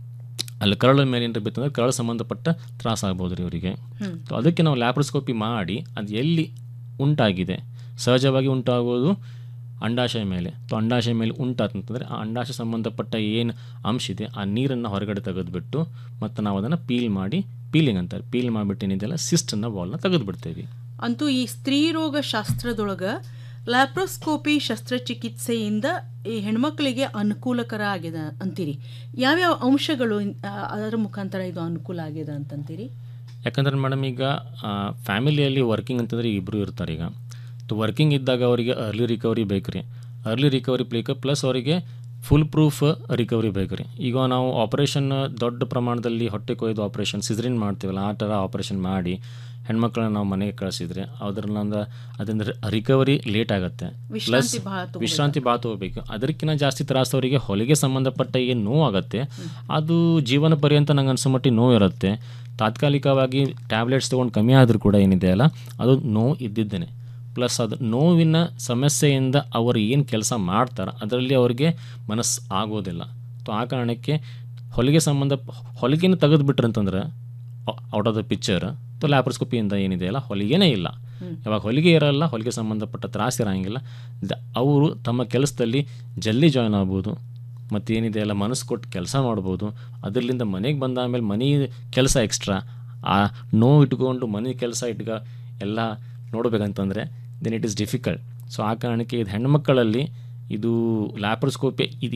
ಅಲ್ಲಿ ಕರಳ ಮೇಲೆ ಏನಾರ ಬಿತ್ತಂದ್ರೆ ಕರಳ ಸಂಬಂಧಪಟ್ಟ ತ್ರಾಸ ಆಗ್ಬೋದು ರೀ ಇವರಿಗೆ ಹ್ಮ್. ಸೊ ಅದಕ್ಕೆ ನಾವು ಲ್ಯಾಪ್ರೋಸ್ಕೋಪಿ ಮಾಡಿ ಅದು ಎಲ್ಲಿ ಉಂಟಾಗಿದೆ ಸಹಜವಾಗಿ ಉಂಟಾಗೋದು ಅಂಡಾಶಯ ಮೇಲೆ ಸೊ ಅಂಡಾಶಯ ಮೇಲೆ ಉಂಟಾತಂತಂದರೆ ಆ ಅಂಡಾಶಯ ಸಂಬಂಧಪಟ್ಟ ಏನು ಅಂಶ ಇದೆ ಆ ನೀರನ್ನು ಹೊರಗಡೆ ತೆಗೆದುಬಿಟ್ಟು ಮತ್ತು ನಾವು ಅದನ್ನು ಪೀಲ್ ಮಾಡಿ ಪೀಲಿಂಗ್ ಅಂತಾರೆ ಪೀಲ್ ಮಾಡಿಬಿಟ್ಟು ಏನಿದೆಯಲ್ಲ ಸಿಸ್ಟನ್ನು ಬಾಲ್ನ ತೆಗೆದುಬಿಡ್ತೇವೆ ಅಂತೂ ಈ ಸ್ತ್ರೀ ರೋಗ ಶಾಸ್ತ್ರದೊಳಗ ಲ್ಯಾಪ್ರೋಸ್ಕೋಪಿ ಶಸ್ತ್ರಚಿಕಿತ್ಸೆಯಿಂದ ಈ ಹೆಣ್ಮಕ್ಳಿಗೆ ಅನುಕೂಲಕರ ಆಗಿದೆ ಅಂತೀರಿ ಯಾವ್ಯಾವ ಅಂಶಗಳು ಆ, ಅದರ ಮುಖಾಂತರ ಇದು ಅನುಕೂಲ ಆಗಿದೆ ಅಂತಂತೀರಿ ಯಾಕಂದ್ರೆ ಮೇಡಮ್ ಈಗ ಫ್ಯಾಮಿಲಿಯಲ್ಲಿ ವರ್ಕಿಂಗ್ ಅಂತಂದರೆ ಇಬ್ಬರು ಇರ್ತಾರೆ ಈಗ ಸೊ ವರ್ಕಿಂಗ್ ಇದ್ದಾಗ ಅವರಿಗೆ ಅರ್ಲಿ ರಿಕವರಿ ಬೇಕು ರೀ ಅರ್ಲಿ ರಿಕವರಿ ಬೇಕು ಪ್ಲಸ್ ಅವರಿಗೆ ಫುಲ್ ಪ್ರೂಫ್ ರಿಕವರಿ ಬೇಕು ರೀ ಈಗ ನಾವು ಆಪ್ರೇಷನ್ ದೊಡ್ಡ ಪ್ರಮಾಣದಲ್ಲಿ ಹೊಟ್ಟೆ ಕೊಯ್ದು ಆಪ್ರೇಷನ್ ಸಿಸ್ರಿನ್ ಮಾಡ್ತೀವಲ್ಲ ಆ ಥರ ಆಪ್ರೇಷನ್ ಮಾಡಿ ಹೆಣ್ಮಕ್ಳನ್ನ ನಾವು ಮನೆಗೆ ಕಳಿಸಿದ್ರೆ ಅದರಿಂದ ಅದರಿಂದ ರಿಕವರಿ ಲೇಟ್ ಆಗುತ್ತೆ ಪ್ಲಸ್ ವಿಶ್ರಾಂತಿ ಭಾಳ ತಗೋಬೇಕು. ವಿಶ್ರಾಂತಿ ಭಾಳ ತಗೋಬೇಕು ಅದಕ್ಕಿಂತ ಜಾಸ್ತಿ ತ್ರಾಸು ಅವರಿಗೆ ಹೊಲಿಗೆ ಸಂಬಂಧಪಟ್ಟ ಏನು ನೋವು ಆಗುತ್ತೆ ಅದು ಜೀವನ ಪರ್ಯಂತ ನಂಗೆ ಅನ್ಸೋ ಮಟ್ಟಿಗೆ ನೋವು ಇರುತ್ತೆ ತಾತ್ಕಾಲಿಕವಾಗಿ ಟ್ಯಾಬ್ಲೆಟ್ಸ್ ತೊಗೊಂಡು ಕಮ್ಮಿ ಆದರೂ ಕೂಡ ಏನಿದೆ ಅಲ್ಲ ಅದು ನೋವು ಇದ್ದಿದ್ದೇನೆ ಪ್ಲಸ್ ಅದು ನೋವಿನ ಸಮಸ್ಯೆಯಿಂದ ಅವರು ಏನು ಕೆಲಸ ಮಾಡ್ತಾರೆ ಅದರಲ್ಲಿ ಅವರಿಗೆ ಮನಸ್ಸು ಆಗೋದಿಲ್ಲ ಸೊ ಆ ಕಾರಣಕ್ಕೆ ಹೊಲಿಗೆ ಸಂಬಂಧ ಹೊಲಿಗೆನ ತೆಗೆದುಬಿಟ್ರೆ ಅಂತಂದ್ರೆ out of the picture so ಲ್ಯಾಪ್ರೋಸ್ಕೋಪಿಯಿಂದ ಏನಿದೆ ಅಲ್ಲ ಹೊಲಿಗೆನೇ ಇಲ್ಲ ಯಾವಾಗ ಹೊಲಿಗೆ ಇರಲ್ಲ ಹೊಲಿಗೆ ಸಂಬಂಧಪಟ್ಟ ತ್ರಾಸ ಇರೋಂಗಿಲ್ಲ ದ ಅವರು ತಮ್ಮ ಕೆಲಸದಲ್ಲಿ ಜಲ್ದಿ ಜಾಯ್ನ್ ಆಗ್ಬೋದು ಮತ್ತು ಏನಿದೆ ಎಲ್ಲ ಮನಸ್ಸು ಕೊಟ್ಟು ಕೆಲಸ ಮಾಡ್ಬೋದು ಅದರಿಂದ ಮನೆಗೆ ಬಂದಾದ್ಮೇಲೆ ಮನೆ ಕೆಲಸ ಎಕ್ಸ್ಟ್ರಾ ಆ ನೋವು ಇಟ್ಕೊಂಡು ಮನೆ ಕೆಲಸ ಇಟ್ಕ ಎಲ್ಲ ನೋಡ್ಬೇಕಂತಂದರೆ then it is difficult so ಆ ಕಾರಣಕ್ಕೆ ಇದು ಹೆಣ್ಮಕ್ಕಳಲ್ಲಿ ಇದು ಲ್ಯಾಪ್ರೋಸ್ಕೋಪಿ ಇದು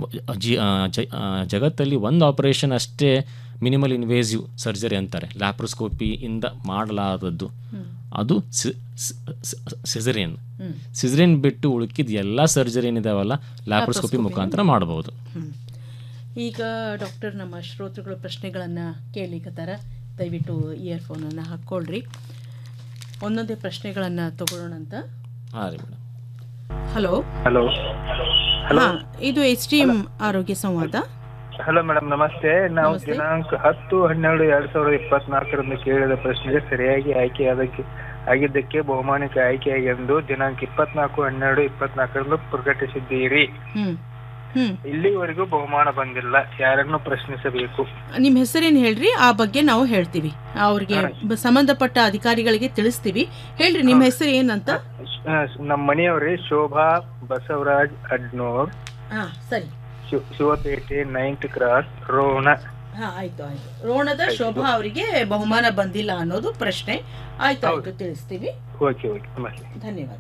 ಜಿ ಆ, ಜ- ಆ, ಜಗತ್ತಲ್ಲಿ ಒಂದು ಆಪರೇಷನ್ ಅಷ್ಟೇ ಮಿನಿಮಲ್ ಇನ್ವೇಸಿವ್ ಸರ್ಜರಿ ಅಂತಾರೆ ಲ್ಯಾಪ್ರೋಸ್ಕೋಪಿಯಿಂದ ಮಾಡಲಾದದ್ದು ಅದು ಸಿಸರಿಯನ್ ಹ್ಮ್. ಸಿಸರಿಯನ್ ಬಿಟ್ಟು ಉಳುಕಿದ ಎಲ್ಲ ಸರ್ಜರಿ ಏನಿದಾವಲ್ಲ ಲ್ಯಾಪ್ರೋಸ್ಕೋಪಿ ಮುಖಾಂತರ ಮಾಡಬಹುದು ಈಗ ಡಾಕ್ಟರ್ ನಮ್ಮ ಶ್ರೋತೃಗಳ ಪ್ರಶ್ನೆಗಳನ್ನು ಕೇಳಿಕತ್ತಾರ ದಯವಿಟ್ಟು ಇಯರ್ಫೋನನ್ನು ಹಾಕ್ಕೊಳ್ರಿ ಒಂದೊಂದೇ ಪ್ರಶ್ನೆಗಳನ್ನು ತಗೊಳ್ಳೋಣ ಅಂತ ಹಾಂ ರೀ ಮೇಡಮ್ ಹಲೋ ಹಲೋ ಹಾಂ ಇದು ಎಚ್ ಡಿ ಎಂ ಆರೋಗ್ಯ ಸಂವಾದ ಹಲೋ ಮೇಡಮ್ ನಮಸ್ತೆ ನಾವು ದಿನಾಂಕ ಹತ್ತು ಹನ್ನೆರಡು ಎರಡ್ ಸಾವಿರದ ಇಪ್ಪತ್ನಾಲ್ಕರಂದು ಕೇಳಿದ ಪ್ರಶ್ನೆಗೆ ಸರಿಯಾಗಿ ಆಯ್ಕೆಯಾದಕ್ಕೆ ಆಗಿದ್ದಕ್ಕೆ ಬಹುಮಾನಕ್ಕೆ ಆಯ್ಕೆಯಾಗೆಂದು ದಿನಾಂಕ ಇಪ್ಪತ್ನಾಲ್ಕು ಹನ್ನೆರಡು ಇಪ್ಪತ್ನಾಲ್ಕರಂದು ಪ್ರಕಟಿಸಿದ್ದೀರಿ ಹ್ಮ್ ಹ್ಮ್ ಇಲ್ಲಿವರೆಗೂ ಬಹುಮಾನ ಬಂದಿಲ್ಲ ಯಾರನ್ನು ಪ್ರಶ್ನಿಸಬೇಕು ನಿಮ್ಮ ಹೆಸರೇನು ಹೇಳ್ರಿ ಆ ಬಗ್ಗೆ ನಾವು ಹೇಳ್ತೀವಿ ಅವ್ರಿಗೆ ಬ- ಸಂಬಂಧಪಟ್ಟ ಅಧಿಕಾರಿಗಳಿಗೆ ತಿಳಿಸ್ತೀವಿ ಹೇಳ್ರಿ ನಿಮ್ಮ ಹೆಸರು ಏನಂತ ಆ, ನಮ್ಮ ಮನೆಯವ್ರಿ ಶೋಭಾ ಬಸವರಾಜ್ ಅಡ್ನೋರ್ ಹಾ ಸರಿ ಶಿವ- ಶಿವಪೇಟೆ ನೈನ್ತ್ ಕ್ರಾಸ್ ರೋಣ ಹಾ ಆಯ್ತು ಆಯ್ತು ರೋಣದ ಶೋಭಾ ಅವರಿಗೆ ಬಹುಮಾನ ಬಂದಿಲ್ಲ ಅನ್ನೋದು ಪ್ರಶ್ನೆ ಆಯ್ತು ಆಯ್ತು ತಿಳಿಸ್ತೀವಿ ಓಕೆ ಓಕೆ ನಮಸ್ತೆ ಧನ್ಯವಾದ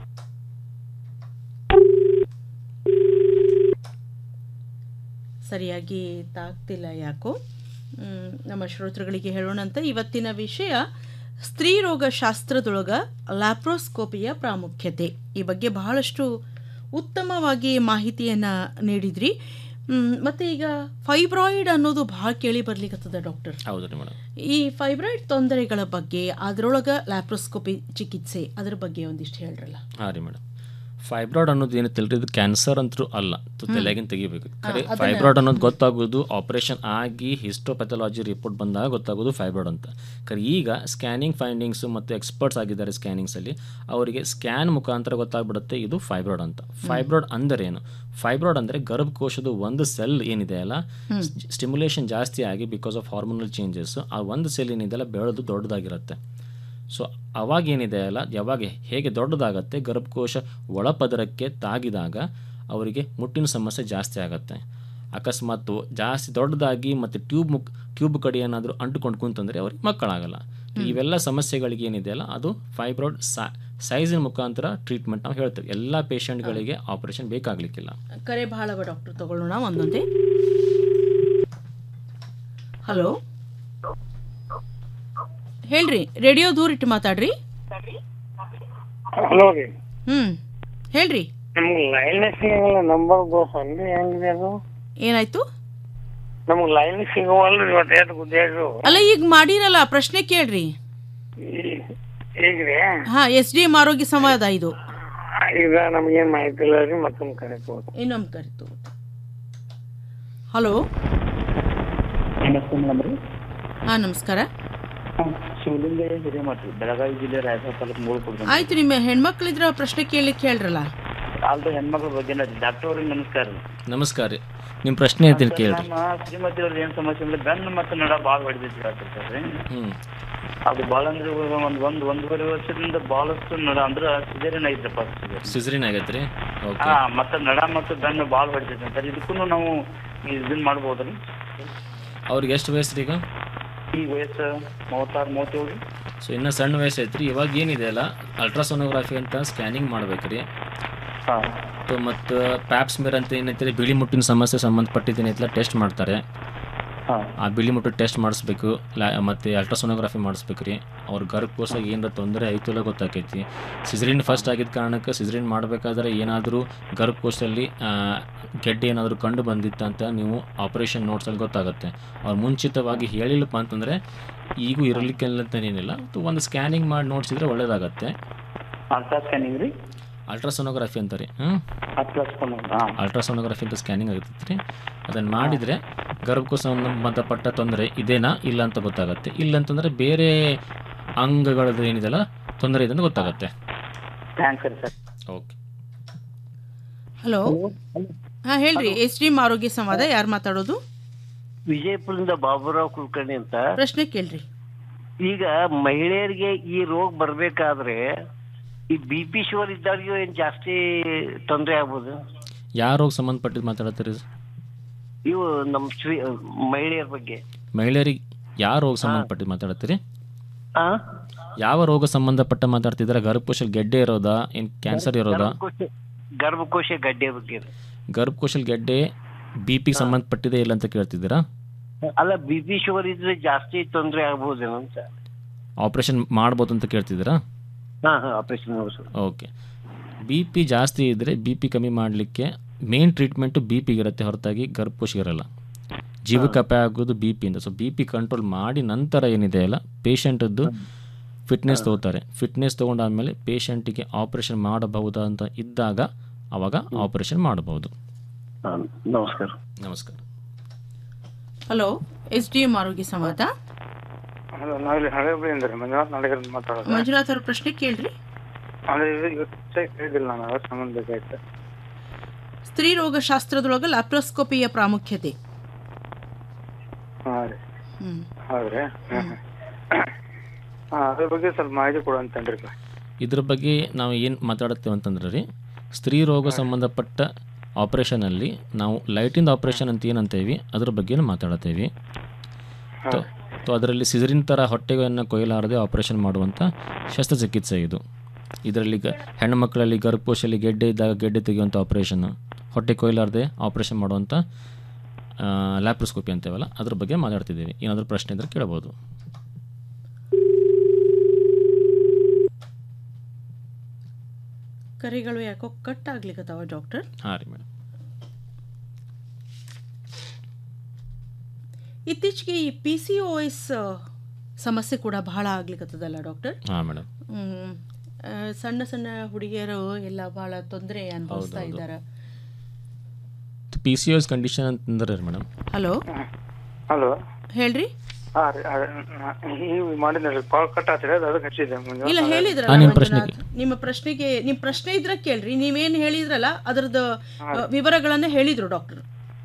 ಸರಿಯಾಗಿ ತಾಗ್ತಿಲ್ಲ ಯಾಕೋ ಮ್, ನಮ್ಮ ಶ್ರೋತೃಗಳಿಗೆ ಹೇಳೋಣಂತ ಇವತ್ತಿನ ವಿಷಯ ಸ್ತ್ರೀ ರೋಗ ಶಾಸ್ತ್ರದೊಳಗ ಲ್ಯಾಪ್ರೋಸ್ಕೋಪಿಯ ಪ್ರಾಮುಖ್ಯತೆ ಈ ಬಗ್ಗೆ ಬಹಳಷ್ಟು ಉತ್ತಮವಾಗಿ ಮಾಹಿತಿಯನ್ನು ನೀಡಿದ್ರಿ ಮ್, ಮತ್ತೆ ಈಗ ಫೈಬ್ರಾಯ್ಡ್ ಅನ್ನೋದು ಬಹಳ ಕೇಳಿ ಬರ್ಲಿಕ್ಕತ್ತದ ಡಾಕ್ಟರ್ ಹೌದು ರೀ ಮೇಡಮ್ ಈ ಫೈಬ್ರಾಯ್ಡ್ ತೊಂದರೆಗಳ ಬಗ್ಗೆ ಅದರೊಳಗ ಲ್ಯಾಪ್ರೋಸ್ಕೋಪಿ ಚಿಕಿತ್ಸೆ ಅದರ ಬಗ್ಗೆ ಒಂದಿಷ್ಟು ಹೇಳ್ರಲ್ಲ ಹಾಂ ರೀ ಮೇಡಮ್ ಫೈಬ್ರಾಯ್ಡ್ ಅನ್ನೋದು ಏನು ತಿಳಿದ್ರೆ ಇದು ಕ್ಯಾನ್ಸರ್ ಅಂತೂ ಅಲ್ಲ ತು ತಲೆಗಿನ ತೆಗಿಬೇಕು ಖರೆ ಅದನ್ನ- ಫೈಬ್ರಾಯ್ಡ್ ಅನ್ನೋದು ಗೊತ್ತಾಗೋದು ಆಪರೇಷನ್ ಆಗಿ ಹಿಸ್ಟೋಪೆಥಾಲಜಿ ರಿಪೋರ್ಟ್ ಬಂದಾಗ ಗೊತ್ತಾಗೋದು ಫೈಬ್ರಾಯ್ಡ್ ಅಂತ ಖರೆ ಈಗ ಸ್ಕ್ಯಾನಿಂಗ್ ಫೈಂಡಿಂಗ್ಸು ಮತ್ತು ಎಕ್ಸ್ಪರ್ಟ್ಸ್ ಆಗಿದ್ದಾರೆ ಸ್ಕ್ಯಾನಿಂಗ್ಸಲ್ಲಿ ಅವರಿಗೆ ಸ್ಕ್ಯಾನ್ ಮುಖಾಂತರ ಗೊತ್ತಾಗ್ಬಿಡುತ್ತೆ ಇದು ಫೈಬ್ರಾಯ್ಡ್ ಅಂತ ಫೈಬ್ರಾಯ್ಡ್ ಅಂದರೆ ಏನು ಫೈಬ್ರಾಯ್ಡ್ ಅಂದರೆ ಗರ್ಭಕೋಶದ ಒಂದು ಸೆಲ್ ಏನಿದೆ ಅಲ್ಲ ಹ್ಮ್. ಸ್ಟಿಮ್ಯುಲೇಷನ್ ಜಾಸ್ತಿ ಆಗಿ ಬಿಕಾಸ್ ಆಫ್ ಹಾರ್ಮೋನಲ್ ಚೇಂಜಸ್ ಆ ಒಂದು ಸೆಲ್ ಏನಿದೆಯಲ್ಲ ಬೆಳೆದು ದೊಡ್ಡದಾಗಿರುತ್ತೆ ಸೊ ಅವಾಗ ಏನಿದೆ ಅಲ್ಲ ಯಾವಾಗ ಹೇಗೆ ದೊಡ್ಡದಾಗತ್ತೆ ಗರ್ಭಕೋಶ ಒಳಪದರಕ್ಕೆ ತಾಗಿದಾಗ ಅವರಿಗೆ ಮುಟ್ಟಿನ ಸಮಸ್ಯೆ ಜಾಸ್ತಿ ಆಗುತ್ತೆ ಅಕಸ್ಮಾತ್ ಜಾಸ್ತಿ ದೊಡ್ಡದಾಗಿ ಮತ್ತು ಟ್ಯೂಬ್ ಮುಕ್ ಟ್ಯೂಬ್ ಕಡೆ ಏನಾದರೂ ಅಂಟುಕೊಂಡು ಕುಂತಂದರೆ ಅವ್ರಿಗೆ ಮಕ್ಕಳಾಗಲ್ಲ ಇವೆಲ್ಲ ಸಮಸ್ಯೆಗಳಿಗೆ ಏನಿದೆ ಅಲ್ಲ ಅದು ಫೈಬ್ರಾಯ್ಡ್ ಸೈಜಿನ ಮುಖಾಂತರ ಟ್ರೀಟ್ಮೆಂಟ್ ನಾವು ಹೇಳ್ತೇವೆ ಎಲ್ಲ ಪೇಷಂಟ್ಗಳಿಗೆ ಆಪರೇಷನ್ ಬೇಕಾಗಲಿಕ್ಕಿಲ್ಲ ಕರೆ ಬಹಳ ಡಾಕ್ಟರ್ ತಗೊಳ್ಳೋಣ ಒಂದೊಂದೇ ಹಲೋ ಹೇಳ್ರಿ ರೇಡಿಯೋ ದೂರ ಇಟ್ಟು ಮಾತಾಡ್ರಿ ಹಲೋ ರೀ ಹ್ಮ್ ಹೇಳ್ರಿ ನಮ್ಗೆ ಲೈನ್ ಸಿಗಲ್ಲ ನಂಬರ್ ಗೋಸಲ್ರಿ ಹೆಂಗಿದೆ ಅದು ಏನಾಯ್ತು ನಮ್ಗೆ ಲೈನ್ ಸಿಗವಲ್ರಿ ಇವತ್ತು ಗುದ್ದೇರು ಅಲ್ಲ ಈಗ ಮಾಡಿರಲ್ಲ ಪ್ರಶ್ನೆ ಕೇಳ್ರಿ ಈಗ್ರಿ ಹಾ ಎಸ್ ಡಿ ಎಂ ಆರೋಗ್ಯ ಸಂವಾದ ಇದು ಈಗ ನಮ್ಗೇನ್ ಮಾಹಿತಿ ಇಲ್ಲ ರೀ ಮತ್ತೊಮ್ಮೆ ಕರೆಕ್ಟ್ ಇನ್ನೊಮ್ಮೆ ಕರಿತು ಹಲೋ ನಮಸ್ತೆ ಮೇಡಮ್ ರೀ ಹಾಂ ನಮಸ್ಕಾರ ಶಿವಲಿಂಗ ಹಿರೇಮಠ ಬೆಳಗಾವಿ ಜಿಲ್ಲೆ ರಾಯಚೂರು ತಾಲೂಕು ಮೂರು ಆಯ್ತು ನಿಮ್ಮ ಹೆಣ್ಮಕ್ಳಿದ್ರ ಪ್ರಶ್ನೆ ಕೇಳಲಿಕ್ಕೆ ಹೇಳ್ರಲ್ಲ ಅಲ್ದ ಹೆಣ್ಮಕ್ಳ ಬಗ್ಗೆ ಡಾಕ್ಟರ್ ಅವ್ರಿಗೆ ನಮಸ್ಕಾರ ರೀ ನಮಸ್ಕಾರ ರೀ ನಿಮ್ಮ ಪ್ರಶ್ನೆ ಐತಿ ಕೇಳ್ರಿ ನಮ್ಮ ಶ್ರೀಮತಿ ಅವ್ರದ್ದು ಏನ್ ಸಮಸ್ಯೆ ಅಂದ್ರೆ ಬೆನ್ನು ಮತ್ತು ನಡ ಭಾಳ ಹೊಡೆದೈತಿ ಡಾಕ್ಟರ್ ಸರ್ ರೀ ಹ್ಮ್ ಅದು ಭಾಳ ಅಂದ್ರೆ ಒಂದ್ ಒಂದ್ ಒಂದೂವರೆ ವರ್ಷದಿಂದ ಭಾಳಷ್ಟು ನಡ ಅಂದ್ರೆ ಸಿಜರಿನ್ ಐತ್ರಪ್ಪ ಸಿಸರಿನ್ ಆಗೈತ್ರಿ ಓಕೆ ಹಾ ಮತ್ತೆ ನಡ ಮತ್ತು ಬೆನ್ನು ಭಾಳ ಹೊಡೆದೈತಿ ಅಂತಾರೆ ಇದಕ್ಕೂ ನಾವು ಇದನ್ನ ಮಾಡ್ಬೋದ್ರಿ ಅವ್ರಿಗೆ ಎಷ್ಟು ವಯಸ್ಸು ರೀ ಈಗ ಈ ವಯಸ್ಸು ಮೂವತ್ತಾರು ಮೂವತ್ತೇಳು ರೀ ಸೊ ಇನ್ನೂ ಸಣ್ಣ ವಯಸ್ಸು ಐತ್ರಿ ಇವಾಗ ಏನಿದೆ ಅಲ್ಲ ಅಲ್ಟ್ರಾಸೋನೋಗ್ರಫಿ ಅಂತ ಸ್ಕ್ಯಾನಿಂಗ್ ಮಾಡ್ಬೇಕ್ರಿ ಮತ್ತು ಪ್ಯಾಪ್ಸ್ ಮಿರ್ ಅಂತ ಏನೈತಿ ಬಿಳಿ ಮುಟ್ಟಿನ ಸಮಸ್ಯೆ ಸಂಬಂಧಪಟ್ಟಿದ್ದೇನೈತಿಲ್ಲ ಟೆಸ್ಟ್ ಮಾಡ್ತಾರೆ ಆ ಬಿಳಿ ಮುಟ್ಟು ಟೆಸ್ಟ್ ಮಾಡಿಸ್ಬೇಕು ಲಾ ಮತ್ತು ಅಲ್ಟ್ರಾಸೋನೋಗ್ರಫಿ ಮಾಡಿಸ್ಬೇಕು ರೀ ಅವ್ರ ಗರ್ಭಕೋಶಾಗ ಏನಾರ ತೊಂದರೆ ಐತೋ ಇಲ್ಲ ಗೊತ್ತಾಕೈತಿ ಸಿಸರಿನ್ ಫಸ್ಟ್ ಆಗಿದ್ದ ಕಾರಣಕ್ಕೆ ಸಿಸರಿನ್ ಮಾಡಬೇಕಾದ್ರೆ ಏನಾದರೂ ಗರ್ಭಕೋಶದಲ್ಲಿ ಆ, ಗೆಡ್ಡೆ ಏನಾದರೂ ಕಂಡು ಬಂದಿತ್ತು ಅಂತ ನೀವು ಆಪರೇಷನ್ ನೋಟ್ಸಲ್ಲಿ ಗೊತ್ತಾಗುತ್ತೆ ಅವ್ರು ಮುಂಚಿತವಾಗಿ ಹೇಳಿಲ್ಲಪ್ಪ ಅಂತಂದರೆ ಈಗೂ ಇರಲಿಕ್ಕಿಲ್ಲ ಅಂತ ಏನಿಲ್ಲ ಒಂದು ಸ್ಕ್ಯಾನಿಂಗ್ ಮಾಡಿ ನೋಡ್ಸಿದ್ರೆ ಒಳ್ಳೇದಾಗತ್ತೆ ಅಲ್ಟ್ರಾ ಸ್ಕ್ಯಾನಿಂಗ್ ರೀ ಅಲ್ಟ್ರಾಸೋನೋಗ್ರಫಿ ಅಂತ ರೀ ಹ್ಞೂ ಅಲ್ಟ್ರಾಸ್ಕೋನ್ ಹಾಂ ಅಲ್ಟ್ರಾಸೋನೋಗ್ರಫಿ ಅಂತ ಸ್ಕ್ಯಾನಿಂಗ್ ಆಗುತ್ತೆ ರೀ ಅದನ್ನು ಮಾಡಿದರೆ ಗರ್ಭಕೋಶ ಸಂಬಂಧಪಟ್ಟ ತೊಂದರೆ ಇದೇನಾ ಇಲ್ಲ ಅಂತ ಗೊತ್ತಾಗುತ್ತೆ ಇಲ್ಲ ಅಂತಂದರೆ ಬೇರೆ ಅಂಗಗಳದ್ದು ಏನಿದೆಲ್ಲ ತೊಂದರೆ ಇದೆ ಅಂತ ಗೊತ್ತಾಗುತ್ತೆ ಥ್ಯಾಂಕ್ಸ್ ರೀ ಸರ್ ಓಕೆ ಹಲೋ ಹಾಂ ಹೇಳ್ರಿ ಎಸ್ ಡಿ ಎಂ ಆರೋಗ್ಯ ಸಂವಾದ ಯಾರು ಮಾತಾಡೋದು ವಿಜಯಪುರದಿಂದ ಬಾಬುರಾವ್ ಕುಲಕರ್ಣಿ ಅಂತ ಪ್ರಶ್ನೆ ಕೇಳ್ರಿ ಈಗ ಮಹಿಳೆಯರಿಗೆ ಈ ರೋಗ ಬರ್ಬೇಕಾದ್ರೆ ಈ ಬಿ ಪಿ ಶುಗರ್ ಇದ್ದವ್ರಿಗೂ ಏನ್ ಜಾಸ್ತಿ ತೊಂದರೆ ಆಗ್ಬೋದು ಯಾರೋಗ ಸಂಬಂಧಪಟ್ಟಿದ್ದು ಮಾತಾಡತ್ತೀರಿ ಇವು ನಮ್ಮ ಶ್ರೀ ಮಹಿಳೆಯರ ಬಗ್ಗೆ ಮಹಿಳೆಯರಿಗೆ ಯಾವ ರೋಗ ಸಂಬಂಧಪಟ್ಟಿದ್ದು ಮಾತಾಡತ್ತೀರಿ ಆ ಯಾವ ರೋಗ ಸಂಬಂಧಪಟ್ಟ ಮಾತಾಡ್ತಿದ್ರೆ ಗರ್ಭಕೋಶಲ್ಲಿ ಗೆಡ್ಡೆ ಇರೋದಾ ಏನು ಕ್ಯಾನ್ಸರ್ ಇರೋದಾ ಗರ್ಭಕೋಶ ಗರ್ಭಕೋಶ ಗಡ್ಡೆ ಬಗ್ಗೆ ಗರ್ಭಕೋಶಲ್ಲಿ ಗೆಡ್ಡೆ ಬಿ ಪಿಗೆ ಸಂಬಂಧಪಟ್ಟಿದೆ ಇಲ್ಲ ಅಂತ ಕೇಳ್ತಿದ್ದೀರಾ ಅಲ್ಲ ಬಿ ಪಿ ಶುಗರ್ ಇದ್ರೆ ಜಾಸ್ತಿ ತೊಂದರೆ ಆಗ್ಬೋದೇನೋ ಅಂತ ಆಪ್ರೇಷನ್ ಮಾಡ್ಬೋದು ಅಂತ ಕೇಳ್ತಿದ್ದೀರಾ ಹಾ ಹಾ ಆಪರೇಷನ್ ಮಾಡಿಸೋದು ಓಕೆ ಬಿ ಪಿ ಜಾಸ್ತಿ ಇದ್ದರೆ ಬಿ ಪಿ ಕಮ್ಮಿ ಮಾಡಲಿಕ್ಕೆ ಮೇನ್ ಟ್ರೀಟ್ಮೆಂಟು ಬಿ ಪಿಗೆ ಇರುತ್ತೆ ಹೊರತಾಗಿ ಗರ್ಭಕೋಶಿಗೆ ಇರಲ್ಲ ಜೀವಕ್ಕೆ ಅಪಾಯ ಆಗೋದು ಬಿ ಪಿಯಿಂದ ಸೊ ಬಿ ಪಿ ಕಂಟ್ರೋಲ್ ಮಾಡಿ ನಂತರ ಏನಿದೆ ಅಲ್ಲ ಪೇಷಂಟದ್ದು ಫಿಟ್ನೆಸ್ ತೊಗೋತಾರೆ ಫಿಟ್ನೆಸ್ ತೊಗೊಂಡಾದ್ಮೇಲೆ ಪೇಷಂಟಿಗೆ ಆಪರೇಷನ್ ಮಾಡಬಹುದಾ ಅಂತ ಇದ್ದಾಗ ಅವಾಗ ಆಪರೇಷನ್ ಮಾಡಬಹುದು ನಮಸ್ಕಾರ ನಮಸ್ಕಾರ ಹಲೋ ಎಸ್ ಡಿ ಎಂ ಆರೋಗ್ಯ ಸಂವಾದ ಹಲೋ ನಾವಿಲ್ಲಿ ಹಳೆ ಹುಬ್ಳಿಯಿಂದ ರೀ ಮಂಜುನಾಥ್ ನಾಡಿಗರ್ ಮಾತಾಡೋದು ಮಂಜುನಾಥ್ ಅವ್ರ ಪ್ರಶ್ನೆ ಕೇಳ್ರಿ ಅಂದ್ರೆ ಇದು ಇವತ್ತು ಚೆಕ್ ಹೇಳಿದಿಲ್ಲ ನಾನು ಅದ್ರ ಸಂಬಂಧ ಬೇಕಾಯ್ತು ಸ್ತ್ರೀ ರೋಗ ಶಾಸ್ತ್ರದೊಳಗೆ ಲ್ಯಾಪ್ರೋಸ್ಕೋಪಿಯ ಪ್ರಾಮುಖ್ಯತೆ ಹಾಂ ರೀ ಹ್ಮ್ ಹೌದ್ರಿ ಹಾಂ ಹಾಂ ಅದ್ರ ಬಗ್ಗೆ ಸ್ವಲ್ಪ ಮಾಹಿತಿ ಕೊಡುವಂತಂದ್ರಿ ಇದ್ರ ಬಗ್ಗೆ ನಾವು ಏನು ಮಾತಾಡುತ್ತೇವೆ ಅಂತಂದ್ರೆ ರೀ ಸ್ತ್ರೀ ರೋಗ ಸಂಬಂಧಪಟ್ಟ ಆಪ್ರೇಷನಲ್ಲಿ ನಾವು ಲೈಟಿಂದ ಆಪ್ರೇಷನ್ ಅಂತ ಏನಂತೇವಿ ಅದ್ರ ಬಗ್ಗೆನೂ ಮಾತಾಡತ್ತೇವೆ ತೊ ತೊ ಅದರಲ್ಲಿ ಸಿಸರಿನ್ ಥರ ಹೊಟ್ಟೆಯನ್ನು ಕೊಯ್ಲಾರದೆ ಆಪ್ರೇಷನ್ ಮಾಡುವಂಥ ಶಸ್ತ್ರಚಿಕಿತ್ಸೆ ಇದು ಇದರಲ್ಲಿ ಗ ಹೆಣ್ಣು ಮಕ್ಕಳಲ್ಲಿ ಗರ್ಭಕೋಶದಲ್ಲಿ ಗೆಡ್ಡೆ ಇದ್ದಾಗ ಗೆಡ್ಡೆ ತೆಗೆಯುವಂಥ ಆಪ್ರೇಷನ್ ಹೊಟ್ಟೆ ಕೊಯ್ಲಾರದೆ ಆಪ್ರೇಷನ್ ಮಾಡುವಂಥ ಲ್ಯಾಪ್ರೋಸ್ಕೋಪಿ ಅಂತೇವಲ್ಲ ಅದ್ರ ಬಗ್ಗೆ ಮಾತಾಡ್ತಿದ್ದೀವಿ ಏನಾದರೂ ಪ್ರಶ್ನೆ ಇದ್ದರೆ ಕೇಳಬಹುದು ಕರೆಗಳು ಯಾಕೋ ಕಟ್ ಆಗ್ಲಿಕ್ಕತ್ತಾವ ಡಾಕ್ಟರ್ ಹಾಂ ರೀ ಮೇಡಮ್ ಇತ್ತೀಚೆಗೆ ಈ ಪಿ ಸಿ ಒ ಎಸ್ ಸಮಸ್ಯೆ ಕೂಡ ಬಹಳ ಆಗ್ಲಿಕ್ಕತ್ತದಲ್ಲ ಡಾಕ್ಟರ್ ಹಾಂ ಮೇಡಮ್ ಹ್ಮ್. ಆ, ಸಣ್ಣ ಸಣ್ಣ ಹುಡುಗಿಯರು ಎಲ್ಲ ಬಹಳ ತೊಂದರೆ ಅನುಭವಿಸ್ತಾ ಹೌದೌದು. ಇದ್ದಾರೆ ಪಿ ಸಿ ಎಸ್ ಕಂಡೀಷನ್ ಅಂತಂದ್ರೆ ಮೇಡಮ್ ಹಲೋ ಹಲೋ ಹೇಳ್ರಿ ಹಾಂ ರೀ ನೀವು ಮಾಡಿದ್ರಿ ಕಾಲ್ ಕಟ್ ಆಗ್ತಿದೆ ಅದು ಅದಕ್ಕೆ ಹಚ್ಚಿದ್ದೆ ಮಂಜುನಾಥ್ ಇಲ್ಲ ನಾಡಿಗರ್. ಹೇಳಿದ್ರಲ್ಲ ಹಾ, ನಿಮ್ ಮಂಜುನಾಥ್. ಪ್ರಶ್ನೆಗೆ. ನಿಮ್ಮ ಪ್ರಶ್ನೆಗೆ ನಿಮ್ಮ ಪ್ರಶ್ನೆ ಇದ್ರ ಕೇಳ್ರಿ ನೀವೇನ್ ಹೇಳಿದ್ರಲ್ಲ ಅದರದ್ದು ವಿವರಗಳನ್ನ ಹೇಳಿದ್ರು ಡಾಕ್ಟರ್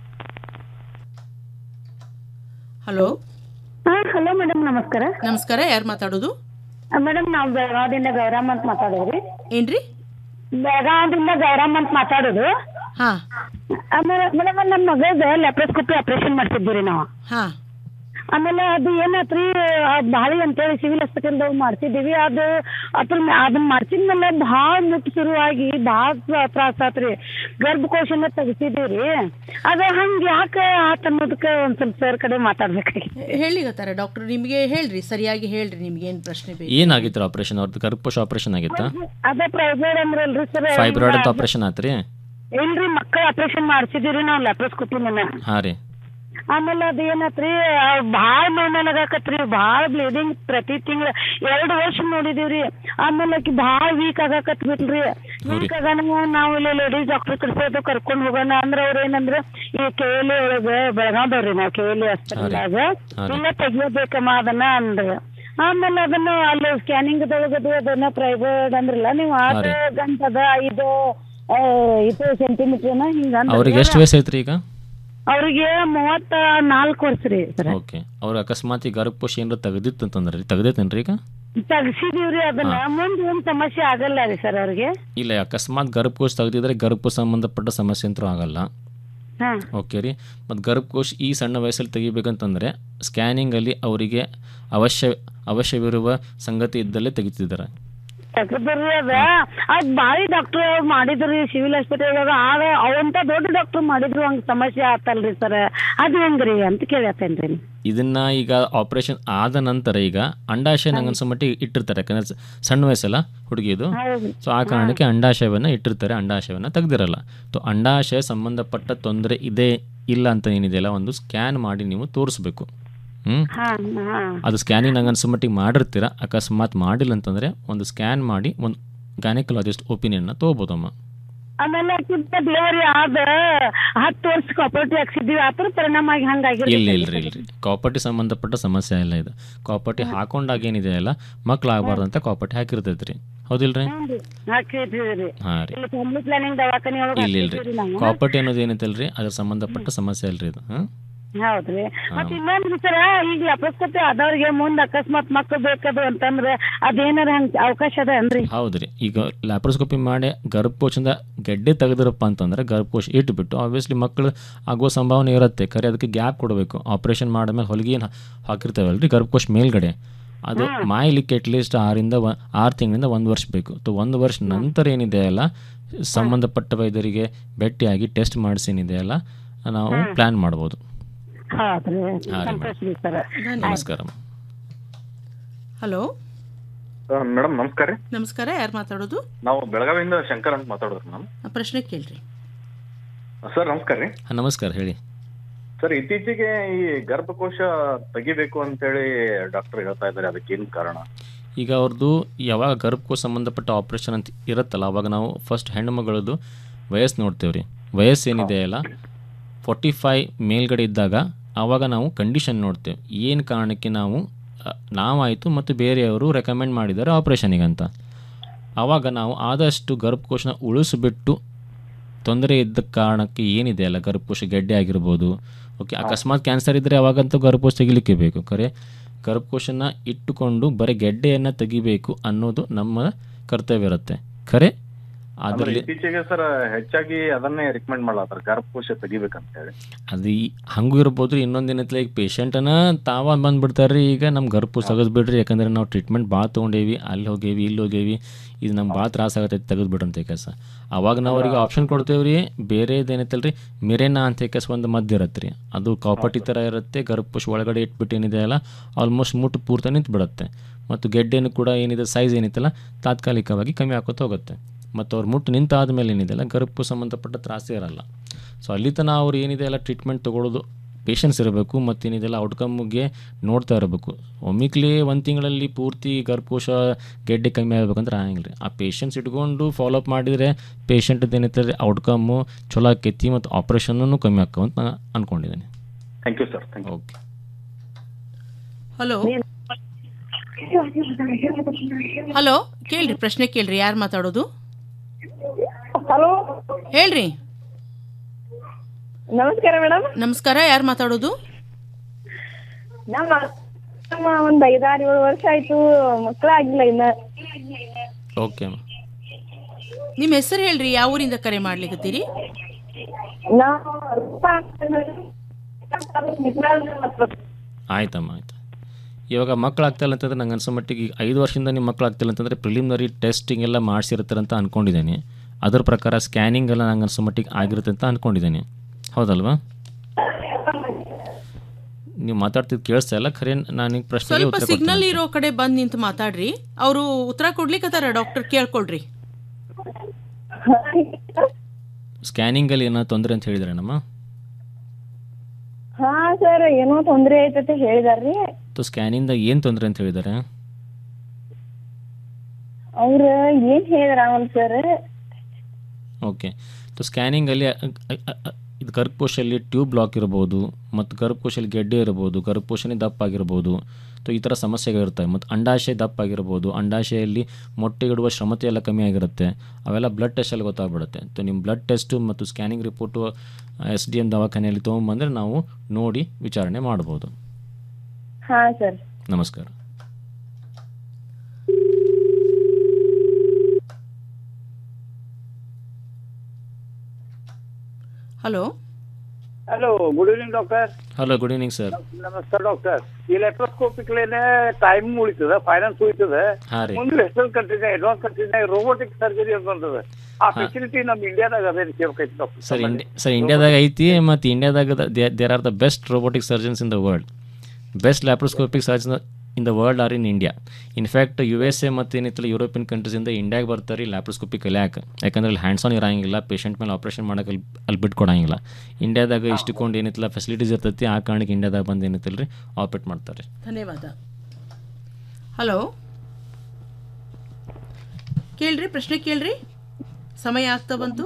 ಹಲೋ ಹಲೋ ಮೇಡಮ್ ನಮಸ್ಕಾರ ನಮಸ್ಕಾರ ಯಾರು ಮಾತಾಡೋದು ಮೇಡಮ್ ನಾವು ಬೆಳಗಾವದಿಂದ ಗೌರಮ್ಮ ಅಂತ ಮಾತಾಡೋದ್ರಿ ಏನ್ರಿ ಬೆಳಗಾವದಿಂದ ಗೌರಮ್ಮ ಅಂತ ಮಾತಾಡೋದು ಹಾ ಆಮೇಲೆ ಮೇಡಮ್ ನನ್ನ ಮಗದ ಲ್ಯಾಪ್ರೋಸ್ಕೋಪಿ ಆಪರೇಷನ್ ಮಾಡ್ತಿದ್ವಿ ನಾವು ಹಾ ಆಮೇಲೆ ಅದು ಏನಾತ್ರಿ ಅದ್ ಭಾಳಿ ಅಂತೇಳಿ ಸಿವಿಲ್ ಹಾಸ್ಪಿಟಲ್ದಾಗ ಮಾಡ್ತಿದ್ದೀವಿ ಅದು ಅದ್ರ ಮ್ಯಾ- ಅದನ್ನ ಮಾಡ್ಸಿದ್ಮೇಲೆ ಭಾಳ ಮುಟ್ಟು ಶುರುವಾಗಿ ಭಾಳ ತ್ರಾಸ ಆತ್ರಿ ಗರ್ಭಕೋಶನ ತೆಗಿಸಿದೀವ್ರಿ ಅದ ಹಂಗ ಯಾಕ ಆತ ಅನ್ನೋದಕ್ಕೆ ಒಂದ್ ಸ್ವಲ್ಪ ಸರ್ ಕಡೆ ಮಾತಾಡ್ಬೇಕಾಗಿತ್ತು ಹೇಳಿಗತ್ತಾರೆ ಡಾಕ್ಟರ್ ನಿಮಗೆ ಹೇಳ್ರಿ ಸರಿಯಾಗಿ ಹೇಳ್ರಿ ನಿಮ್ಗೆ ಏನ್ ಪ್ರಶ್ನೆ ಬೇಕು ಏನಾಗಿತ್ತು ಆಪ್ರೇಷನ್ ಅವ್ರದ್ದು ಗರ್ಭಕೋಶ ಆಪ್ರೇಷನ್ ಆಗಿತ್ತಾ ಅದ ಪ್ರೈವೇಟ್ ಅಂದ್ರಲ್ರಿ ಸರ್ ಫೈಬ್ರಾಯ್ಡ್ ಅಂತ ಆಪ್ರೇಷನ್ ಆತ್ರಿ ಇಲ್ರಿ ಮಕ್ಕಳ ಆಪರೇಷನ್ ಮಾಡ್ಸಿದಿವ್ರಿ ನಾವ್ ಲ್ಯಾಪ್ರೋಸ್ಕೋಪಿ ಮನೆ ಹಾಂ ರೀ ಆಮೇಲೆ ಅದ ಏನತ್ರಿ ಭಾಳ ಮೇಲಾಗತ್ರಿ ಭಾಳ ಬ್ಲೀಡಿಂಗ್ ಪ್ರತಿ ತಿಂಗಳ ಎರಡು ವರ್ಷ ನೋಡಿದೀವ್ರಿ ಆಮೇಲೆ ಆಕಿ ಭಾಳ ವೀಕ್ ಆಗಾಕತ್ ಬಿಟ್ರಿ ಹೌರಿ ನಾವು ಇಲ್ಲಿ ಲೇಡೀಸ್ ಡಾಕ್ಟರ್ ಕರ್ಸೋದು ಕರ್ಕೊಂಡ್ ಹೋಗೋಣ ಅಂದ್ರ ಅವ್ರ ಏನಂದ್ರ ಈ ಕೆ ಎಲ್ ಒಳಗ ಬೆಳಗಾವ್ದವ್ರಿ ನಾವು ಕೆ ಎಲ್ ಹಾಸ್ಪಿಟಲ್ದಾಗ ಹಾ ರೀ. ಇಲ್ಲ ತೆಗಿಯೋಬೇಕಮ್ಮ ಅದನ್ನ ಅಂದ್ರ ಆಮೇಲೆ ಅದನ್ನ ಅಲ್ಲಿ ಸ್ಕ್ಯಾನಿಂಗ್ ಅದು ಅದನ್ನ ಪ್ರೈವೇಟ್ ಅಂದ್ರಲ್ಲ ನೀವು ಹಾ ಆರು ರೀ. ಗಂಟದ ಇದು ಆ, ಇದು ಸೆಂಟಿಮೀಟರ್ನ ಹಿಂಗ ಅವ್ರಿಗೆ ಎಷ್ಟು ವಯಸ್ಸು ಐತ್ರಿ ಈಗ ಅವ್ರಿಗೆ ಮೂವತ್ತ ನಾಲ್ಕು ವರ್ಷ ರೀ ಸರ್ ಓಕೆ ಅವ್ರ ಅಕಸ್ಮಾತ್ ಈ ಗರ್ಭಕೋಶ ಏನಾರ ತೆಗೆದಿತ್ತು ಅಂತಂದ್ರೆ ರೀ ತೆಗ್ದೈತೇನ್ರಿ ಈಗ ತಗ್ಸಿದೀವ್ರಿ ಅದನ್ನ ಮುಂದ್ ಏನ್ ಸಮಸ್ಯೆ ಆಗಲ್ಲ ರೀ ಸರ್ ಅವ್ರಿಗೆ ಇಲ್ಲ ಅಕಸ್ಮಾತ್ ಗರ್ಭಕೋಶ ತೆಗೆದಿದ್ರೆ ಗರ್ಭಕೋಶ ಸಂಬಂಧಪಟ್ಟ ಸಮಸ್ಯೆ ಅಂತೂ ಆಗಲ್ಲ ಹಾ ಓಕೆ ರೀ ಮತ್ತು ಗರ್ಭಕೋಶ ಈ ಸಣ್ಣ ವಯಸ್ಸಲ್ಲಿ ತೆಗಿಬೇಕಂತಂದರೆ ಸ್ಕ್ಯಾನಿಂಗಲ್ಲಿ ಅವರಿಗೆ ಅವಶ್ಯ ಅವಶ್ಯವಿರುವ ಸಂಗತಿ ಇದ್ದಲ್ಲೇ ತೆಗಿತಿದ್ದಾರೆ ತೆಗ್ದ್ರಿ ಅದ ಅದ್ ಬಾರಿ ಡಾಕ್ಟರ್ ಮಾಡಿದ್ರಿ ಸಿವಿಲ್ ಹಾಸ್ಪಿಟಲ್ ಆಗ ಅವಂತ ದೊಡ್ಡ ಡಾಕ್ಟರ್ ಮಾಡಿದ್ರು ಹಂಗ ಸಮಸ್ಯೆ ಆತಲ್ರಿ ಸರ್ ಅದ್ ಹೆಂಗ್ರಿ ಅಂತ ಕೇಳತ್ತೇನ್ರಿ ಇದನ್ನ ಈಗ ಆಪರೇಷನ್ ಆದ ನಂತರ ಈಗ ಅಂಡಾಶಯ ನಂಗೆ ಅನ್ಸೋ ಮಟ್ಟಿಗೆ ಇಟ್ಟಿರ್ತಾರೆ ಯಾಕಂದ್ರೆ ಸ- ಸಣ್ಣ ವಯಸ್ಸಲ್ಲ ಹುಡುಗಿದು ಹೌದು. ಸೊ ಆ ಕಾರಣಕ್ಕೆ ಅಂಡಾಶಯವನ್ನು ಇಟ್ಟಿರ್ತಾರೆ ಅಂಡಾಶಯವನ್ನು ತೆಗ್ದಿರಲ್ಲ ಸೊ ಅಂಡಾಶಯ ಸಂಬಂಧಪಟ್ಟ ತೊಂದರೆ ಇದೆ ಇಲ್ಲ ಅಂತ ಏನಿದೆಯಲ್ಲ ಒಂದು ಸ್ಕ್ಯಾನ್ ಮಾಡಿ ನೀವು ತೋರಿಸ್ಬೇಕು ಹ್ಞೂ ಹಾ ಹಾ ಅದು ಸ್ಕ್ಯಾನಿಂಗ್ ನಂಗೆ ಅನ್ಸೋ ಮಟ್ಟಿಗೆ ಮಾಡಿರ್ತೀರ ಅಕಸ್ಮಾತ್ ಮಾಡಿಲ್ಲ ಅಂತಂದರೆ ಒಂದು ಸ್ಕ್ಯಾನ್ ಮಾಡಿ ಒಂದು ಗೈನಕಲಾಜಿಸ್ಟ್ ಒಪಿನಿಯನ್ನ ತೊಗೋಬೋದಮ್ಮ ಆಮೇಲೆ ಡೆಲಿವರಿ ಆದ ಹತ್ತು ವರ್ಷ ಕಾಪರೇಟಿವ್ ಹಾಕ್ಸಿದ್ವಿ ಆತರ ಪರಿಣಾಮ ಆಗಿ ಇಲ್ಲ ಹಂಗಾಗಿರ್ಲಿ ಇಲ್ರಿ ಇಲ್ರಿ ಕಾಪರ್ಟಿ ಸಂಬಂಧಪಟ್ಟ ಸಮಸ್ಯೆ ಇಲ್ಲ ಇದು ಕಾಪರ್ಟಿ ಹಾಕೊಂಡಾಗ ಏನಿದೆ ಅಲ್ಲ ಮಕ್ಳು ಆಗಬಾರ್ದು ಅಂತ ಕಾಪರ್ಟಿ ಹಾಕಿರ್ತೈತೆ ರೀ ಹೌದಿಲ್ರಿ ಹಾಕಿದ್ವಿ ಹಾಂ ರೀ ಇಲ್ಲಿ ಫ್ಯಾಮಿಲಿ ಪ್ಲಾನಿಂಗ್ ದವಾಖಾನೆ ಒಳಗೆ ಇಲ್ಲ ಇಲ್ರಿ ಹಾಕಿದ್ವಿ ನಾವು ಕಾಪರ್ಟಿ ಅನ್ನೋದು ಏನೈತಲ್ರಿ ಅದ್ರ ಸಂಬಂಧಪಟ್ಟ ಸಮಸ್ಯೆ ಅಲ್ರಿ ಇದು ಹಾಂ ಹೌದ್ರಿ ಮತ್ ಇನ್ನೊಂದ್ರಿ ಸರ ಈಗ ಲಪಸ್ಕತೆ ಆದವ್ರಿಗೆ ಮುಂದ್ ಅಕಸ್ಮಾತ್ ಮಕ್ಳು ಬೇಕದು ಅಂತಂದ್ರ ಅದೇನಾರ ಹಂಗ ಅವಕಾಶ ಅದ ಅನ್ರಿ ಹೌದ್ರಿ ಈಗ ಲ್ಯಾಪ್ರೋಸ್ಕೋಪಿ ಮಾಡಿ ಗರ್ಭಕೋಶದಿಂದ ಗೆಡ್ಡೆ ತೆಗೆದಿರಪ್ಪ ಅಂತಂದ್ರೆ ಗರ್ಭಕೋಶ ಇಟ್ಬಿಟ್ಟು ಆಬ್ವಿಯಸ್ಲಿ ಮಕ್ಕಳು ಆಗೋ ಸಂಭಾವನೆ ಇರುತ್ತೆ ಖರೆ ಅದಕ್ಕೆ ಗ್ಯಾಪ್ ಕೊಡಬೇಕು ಆಪ್ರೇಷನ್ ಮಾಡಿದ್ಮೇಲೆ ಹೊಲಿಗೆ ಏನು ಹಾಕಿರ್ತೇವಲ್ರಿ ಗರ್ಭಕೋಶ ಮೇಲ್ಗಡೆ ಅದು ಮಾಯಲಿಕ್ಕೆ ಅಟ್ಲೀಸ್ಟ್ ಆರಿಂದ ಒ ಆರು ತಿಂಗಳಿಂದ ಒಂದು ವರ್ಷ ಬೇಕು ಸೊ ಒಂದು ವರ್ಷ ನಂತರ ಏನಿದೆ ಅಲ್ಲ ಸಂಬಂಧಪಟ್ಟ ವೈದ್ಯರಿಗೆ ಭೇಟಿಯಾಗಿ ಟೆಸ್ಟ್ ಮಾಡಿಸಿ ಏನಿದೆ ಅಲ್ಲ ನಾವು ಪ್ಲ್ಯಾನ್ ಮಾಡ್ಬೋದು ಹೌದ್ರಿ ಹಾಂ ರೀ ಸಂತೋಷ ರೀ ಸರ್ ನಮಸ್ಕಾರ ಹಲೋ ಮೇಡಮ್ ನಮಸ್ಕಾರ ರೀ ನಮಸ್ಕಾರ ಯಾರು ಮಾತಾಡೋದು ನಾವು ಬೆಳಗಾವಿಯಿಂದ ಶಂಕರ್ ಅಂತ ಮಾತಾಡೋದು ಮೇಡಮ್ ಪ್ರಶ್ನೆ ಕೇಳ್ರಿ ಸರ್ ನಮಸ್ಕಾರ ರೀ ಹಾಂ ನಮಸ್ಕಾರ ಹೇಳಿ ಸರ್ ಇತ್ತೀಚೆಗೆ ಈ ಗರ್ಭಕೋಶ ತೆಗಿಬೇಕು ಅಂತೇಳಿ ಡಾಕ್ಟರ್ ಹೇಳ್ತಾ ಇದ್ದಾರೆ ಅದಕ್ಕೆ ಏನು ಕಾರಣ ಈಗ ಅವ್ರದ್ದು ಯಾವಾಗ ಗರ್ಭಕೋಶ ಸಂಬಂಧಪಟ್ಟ ಆಪ್ರೇಷನ್ ಅಂತ ಇರುತ್ತಲ್ಲ ಅವಾಗ ನಾವು ಫಸ್ಟ್ ಹೆಣ್ಣು ಮಗಳದ್ದು ವಯಸ್ಸು ನೋಡ್ತೇವೆ ರೀ ವಯಸ್ಸು ಏನಿದೆ ಅಲ್ಲ ಫೋರ್ಟಿ ಫೈ ಮೇಲ್ಗಡೆ ಇದ್ದಾಗ ಆವಾಗ ನಾವು ಕಂಡೀಷನ್ ನೋಡ್ತೇವೆ ಏನು ಕಾರಣಕ್ಕೆ ನಾವು ಅ, ನಾವಾಯಿತು ಮತ್ತು ಬೇರೆಯವರು ರೆಕಮೆಂಡ್ ಮಾಡಿದ್ದಾರೆ ಆಪ್ರೇಷನಿಗೆ ಅಂತ ಆವಾಗ ನಾವು ಆದಷ್ಟು ಗರ್ಭಕೋಶನ ಉಳಿಸ್ಬಿಟ್ಟು ತೊಂದರೆ ಇದ್ದ ಕಾರಣಕ್ಕೆ ಏನಿದೆ ಅಲ್ಲ ಗರ್ಭಕೋಶ ಗೆಡ್ಡೆ ಆಗಿರ್ಬೋದು ಓಕೆ ಅಕಸ್ಮಾತ್ ಕ್ಯಾನ್ಸರ್ ಇದ್ದರೆ ಅವಾಗಂತೂ ಗರ್ಭಕೋಶ ತೆಗಿಲಿಕ್ಕೆ ಬೇಕು ಖರೆ ಗರ್ಭಕೋಶನ ಇಟ್ಟುಕೊಂಡು ಬರೀ ಗೆಡ್ಡೆಯನ್ನು ತೆಗಿಬೇಕು ಅನ್ನೋದು ನಮ್ಮ ಕರ್ತವ್ಯ ಇರುತ್ತೆ ಖರೆ ಅಂದ್ರೆ ಅದರಲ್ಲಿ ಇತ್ತೀಚೆಗೆ ಸರ್ ಹೆಚ್ಚಾಗಿ ಅದನ್ನೇ ರಿಕಮೆಂಡ್ ಮಾಡಲಾತಾರ ಗರ್ಭಕೋಶ ತೆಗಿಬೇಕಂತ ಹೇಳಿ ಅದು ಈ ಹಂಗೂ ಇರ್ಬೋದು ಇನ್ನೊಂದು ಏನೈತಲ್ಲ ಈಗ ಪೇಷಂಟನ್ನ ತಾವ ಬಂದ್ಬಿಡ್ತಾರೆ ರೀ ಈಗ ನಮ್ಮ ಗರ್ಭಕೋಶ ತೆಗೆದ್ಬಿಡ್ರಿ ಯಾಕಂದ್ರೆ ನಾವು ಟ್ರೀಟ್ಮೆಂಟ್ ಭಾಳ ತೊಗೊಂಡೇವಿ ಅಲ್ಲಿ ಹೋಗೇವಿ ಇಲ್ಲಿ ಹೋಗೇವಿ ಇದು ನಮ್ಗೆ ಭಾಳ ತ್ರಾಸ ಆಗತ್ತೈತಿ ತೆಗೆದ್ಬಿಡ್ರಂತ ಕೆಲಸ ಅವಾಗ ನಾವು ಅವ್ರಿಗೆ ಆಪ್ಷನ್ ಕೊಡ್ತೇವೆ ರೀ ಬೇರೆದೇನೈತಲ್ಲ ರೀ ಮಿರೇನಾ ಅಂತ ಕೆಲಸ ಒಂದು ಮದ್ದು ಇರತ್ತೆ ರೀ ಅದು ಕಾಪಟಿ ಥರ ಇರುತ್ತೆ ಗರ್ಭಕೋಶ ಒಳಗಡೆ ಇಟ್ಬಿಟ್ಟು ಏನಿದೆ ಅಲ್ಲ ಆಲ್ಮೋಸ್ಟ್ ಮುಟ್ಟು ಪೂರ್ತಿ ನಿಂತು ಬಿಡುತ್ತೆ ಮತ್ತು ಗೆಡ್ಡೆನೂ ಕೂಡ ಏನಿದೆ ಸೈಜ್ ಏನಿತ್ತಲ್ಲ ತಾತ್ಕಾಲಿಕವಾಗಿ ಕಮ್ಮಿ ಆಕೋತ ಹೋಗುತ್ತೆ ಮತ್ತು ಅವ್ರು ಮುಟ್ಟು ನಿಂತಾದ ಮೇಲೆ ಏನಿದೆಯಲ್ಲ ಗರ್ಭಕ್ಕೂ ಸಂಬಂಧಪಟ್ಟ ತ್ರಾಸೇ ಇರಲ್ಲ ಸೊ ಅಲ್ಲಿ ತನಕ ಅವ್ರು ಏನಿದೆ ಎಲ್ಲ ಟ್ರೀಟ್ಮೆಂಟ್ ತೊಗೊಳ್ಳೋದು ಪೇಷನ್ಸ್ ಇರಬೇಕು ಮತ್ತು ಏನಿದೆಲ್ಲ ಔಟ್ಕಮ್ಗೆ ನೋಡ್ತಾ ಇರಬೇಕು ಒಮ್ಮಿಕ್ಲಿ ಒಂದು ತಿಂಗಳಲ್ಲಿ ಪೂರ್ತಿ ಗರ್ಭಕೋಶ ಗೆಡ್ಡೆ ಕಮ್ಮಿ ಆಗಬೇಕಂದ್ರೆ ಆಗಂಗಿಲ್ಲ ರೀ ಆ ಪೇಷನ್ಸ್ ಇಟ್ಕೊಂಡು ಫಾಲೋಅಪ್ ಮಾಡಿದರೆ ಪೇಷಂಟ್ದು ಏನೈತೆ ಔಟ್ಕಮ್ಮು ಚಲೋ ಆಕೈತಿ ಮತ್ತು ಆಪ್ರೇಷನ್ನೂ ಕಮ್ಮಿ ಆಕ್ಕವ ಅಂತ ನಾನು ಅಂದ್ಕೊಂಡಿದ್ದೀನಿ thank you sir thank you okay hello hello ಕೇಳ್ರಿ ಪ್ರಶ್ನೆ ಕೇಳ್ರಿ ಯಾರು ಮಾತಾಡೋದು ಹಲೋ ಹೇಳ್ರಿ ನಮಸ್ಕಾರ ಮೇಡಮ್ ನಮಸ್ಕಾರ ಯಾರು ಮಾತಾಡೋದು ನಮ್ಮ ನಮ್ಮ ಒಂದ್ ಐದಾರು ಏಳು ವರ್ಷ ಆಯ್ತು ಮಕ್ಕಳಾಗಿಲ್ಲ ಇನ್ನ ಓಕೆ ಅಮ್ಮ ನಿಮ್ಮ ಹೆಸರು ಹೇಳ್ರಿ ಯಾವ ಊರಿಂದ ಕರೆ ಮಾಡ್ಲಿಕತ್ತೀರಿ ನಾವು ಆಯ್ತಮ್ಮ ಆಯ್ತು ಇವಾಗ ಮಕ್ಕಳು ಆಗ್ತಾಯಿಲ್ಲ ಅಂತಂದ್ರೆ ನಂಗೆ ಅನ್ಸೋ ಮಟ್ಟಿಗೆ ಈಗ ಐದು ವರ್ಷದಿಂದ ನಿಮ್ಮ ಮಕ್ಕಳು ಆಗ್ತಿಲ್ಲ ಅಂತಂದರೆ ಪ್ರಿಲಿಮಿನರಿ ಟೆಸ್ಟಿಂಗ್ ಎಲ್ಲ ಮಾಡಿಸಿರ್ತಾರೆ ಅಂತ ಅಂದ್ಕೊಂಡಿದ್ದೀನಿ ಅದ್ರ ಪ್ರಕಾರ ಸ್ಕ್ಯಾನಿಂಗ್ ಎಲ್ಲ ನಂಗೆ ಅನ್ಸೋ ಮಟ್ಟಿಗೆ ಆಗಿರುತ್ತೆ ಅಂತ ಅಂದ್ಕೊಂಡಿದ್ದೀನಿ ಹೌದಲ್ವಾ ನೀವು ಮಾತಾಡ್ತಿದ್ದು ಕೇಳಿಸ್ತಾ ಇಲ್ಲ ಖರೆ ನಾನು ಈಗ ಪ್ರಶ್ನೆಗೆ ಸ್ವಲ್ಪ ಉತ್ತರ ಸಿಗ್ನಲ್ ಕೊಡ್ತೀನಿ ಇರೋ ಕಡೆ ಬಂದ್ ನಿಂತು ಮಾತಾಡ್ರಿ ಅವರು ಉತ್ತರ ಕೊಡ್ಲಿಕ್ಕತ್ತಾರ ಡಾಕ್ಟರ್ ಕೇಳ್ಕೊಳ್ರಿ ಸ್ಕ್ಯಾನಿಂಗಲ್ಲಿ ಏನೋ ತೊಂದರೆ ಅಂತ ಹೇಳಿದ್ರೆ ನಮ್ಮ ಹಾ ಸರ್ ಏನೋ ತೊಂದ್ರೆ ಐತಂತ ಹೇಳಿದಾರ್ರಿ ಸೊ ಸ್ಕ್ಯಾನಿಂದ ಏನು ತೊಂದರೆ ಅಂತ ಹೇಳಿದ್ದಾರೆ ಅವ್ರ ಏನ್ ಹೇಳಿದ್ರ ಅವನ್ ಸರ್ ಓಕೆ ಸೊ ಸ್ಕ್ಯಾನಿಂಗಲ್ಲಿ ಇದು ಗರ್ಭಕೋಶಲ್ಲಿ ಟ್ಯೂಬ್ ಬ್ಲಾಕ್ ಇರ್ಬೋದು ಮತ್ತು ಗರ್ಭಕೋಶಲ್ಲಿ ಗೆಡ್ಡೆ ಇರ್ಬೋದು ಗರ್ಭಕೋಶನೇ ದಪ್ಪ ಆಗಿರ್ಬೋದು ಸೊ ಈ ಥರ ಸಮಸ್ಯೆಗಳಿರ್ತವೆ ಮತ್ತು ಅಂಡಾಶಯ ದಪ್ಪ ಆಗಿರ್ಬೋದು ಅಂಡಾಶಯಲ್ಲಿ ಮೊಟ್ಟೆ ಇಡುವ ಶ್ರಮತೆ ಎಲ್ಲ ಕಮ್ಮಿ ಆಗಿರುತ್ತೆ ಅವೆಲ್ಲ ಬ್ಲಡ್ ಟೆಸ್ಟಲ್ಲಿ ಗೊತ್ತಾಗ್ಬಿಡುತ್ತೆ ಸೊ ನಿಮ್ಮ ಬ್ಲಡ್ ಟೆಸ್ಟು ಮತ್ತು scanning report S D M ದವಾಖಾನೆಯಲ್ಲಿ ತೊಗೊಂಬಂದರೆ ನಾವು ನೋಡಿ ವಿಚಾರಣೆ ಮಾಡ್ಬೋದು ಹಾ ಸರ್ ನಮಸ್ಕಾರ hello hello good evening doctor hello good evening sir ನಮಸ್ಕಾರ ಡಾಕ್ಟರ್ ಈ ಲೆಪ್ರೋಸ್ಕೋಪಿಕ್ಲೇನೆ ಟೈಮ್ ಉಳಿತದ ಫೈನಾನ್ಸ್ ಉಳಿತದ ಹಾಂ ರೀ ಮುಂದೆ ವೆಸ್ಟರ್ನ್ ಕಂಟ್ರಿನಾಗ ಅಡ್ವಾನ್ಸ್ ಕಂಟ್ರಿನಾಗ ರೋಬೋಟಿಕ್ ಸರ್ಜರಿ ಅಂತ ಬಂದದ ಆ ಫೆಸಿಲಿಟಿ ನಮ್ಮ ಇಂಡಿಯಾದಾಗ ಅದೇ ಕೇಳ್ಬೇಕೈತಿ ಡಾಕ್ಟರ್ ಸರ್ ಇಂಡಿ ಸರ್ ಇಂಡಿಯಾದಾಗ ಐತಿ ಮತ್ತು ಇಂಡಿಯಾದಾಗ there are the best robotic surgeons in the world best laparoscopic surgeon in the world are in India in fact U S A ಮತ್ತು ಏನಿತ್ತಲ್ಲ ಯುರೋಪಿಯನ್ ಕಂಟ್ರೀಸಿಂದ ಇಂಡಿಯಾಗೆ ಬರ್ತಾರೆ ಲ್ಯಾಪ್ರೋಸ್ಕೋಪಿ ಕಲಿಯಾಕೆ ಯಾಕಂದ್ರೆ ಅಲ್ಲಿ ಹ್ಯಾಂಡ್ಸ್ ಆನ್ ಇರಂಗಿಲ್ಲ ಪೇಷಂಟ್ ಮೇಲೆ ಆಪ್ರೇಷನ್ ಮಾಡೋಕೆ ಅಲ್ಲಿ ಅಲ್ಲಿ ಬಿಟ್ಕೊಡಂಗಿಲ್ಲ ಇಂಡಿಯಾದಾಗ ಇಷ್ಟುಕೊಂಡು ಏನಿತ್ತಲ್ಲ ಫೆಸಿಲಿಟೀಸ್ ಇರ್ತೈತಿ ಆ ಕಾರಣಕ್ಕೆ ಇಂಡಿಯಾದಾಗ ಬಂದು ಏನಿತ್ತಲ್ಲ ರೀ ಆಪ್ರೇಟ್ ಮಾಡ್ತಾರೆ ಧನ್ಯವಾದ ಹಲೋ ಕೇಳ್ರಿ ಪ್ರಶ್ನೆ ಕೇಳ್ರಿ ಸಮಯ ಆಗ್ತಾ ಬಂತು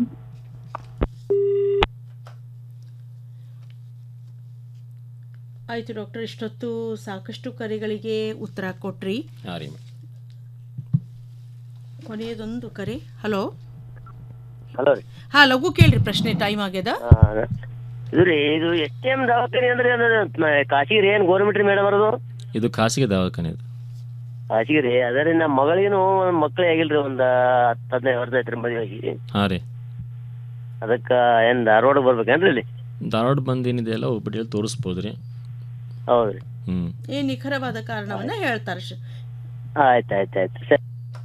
ಆಯಿತು ಡಾಕ್ಟರ್ ಇಷ್ಟೊತ್ತು ಸಾಕಷ್ಟು ಕರೆಗಳಿಗೆ ಉತ್ತರ ಕೊಟ್ರಿ ಹಾಂ ರೀ ಕೊನೆಯದೊಂದು ಕರೆ ಹಲೋ ಹಲೋ ರೀ ಹಾ ಲಘು ಕೇಳ್ರಿ ಪ್ರಶ್ನೆ ಟೈಮ್ ಆಗ್ಯದ ಇದು ರೀ ಇದು ಎಸ್ ಟಿ ಎಂ ದವಾಖಾನೆ ಅಂದ್ರೆ ಅದು ಖಾಸಗಿ ರೀ ಏನು ಗೋರ್ಮೆಂಟ್ ರೀ ಮೇಡಮ್ ಅವ್ರದು ಇದು ಖಾಸಗಿ ದವಾಖಾನೆ ಇದು ಖಾಸಗಿ ರೀ ಅದೇ ರೀ ನಮ್ಮ ಮಗಳಿಗೇನು ಮಕ್ಕಳೇ ಆಗಿಲ್ರಿ ಒಂದು ಹತ್ತು ಹದಿನೈದು ವರ್ಷ ಐತ್ರಿ ಮದುವೆ ಆಗಿ ಹಾಂ ರೀ ಅದಕ್ಕೆ ಏನು ಧಾರವಾಡ ಬರ್ಬೇಕೇನ್ರಿ ಇಲ್ಲಿ ಧಾರವಾಡ ಬಂದು ಏನಿದೆ ಅಲ್ಲ ಒಬ್ಬಡಿಯಲ್ಲಿ ತೋರಿಸ್ಬೋದು ರೀ ಹೌದ್ರಿ ಹ್ಞೂ ಏ ನಿಖರವಾದ ಕಾರಣವನ್ನ ಹೇಳ್ತಾರೆ ಶ- ಆಯ್ತು ಆಯ್ತು ಆಯ್ತು ಸರಿ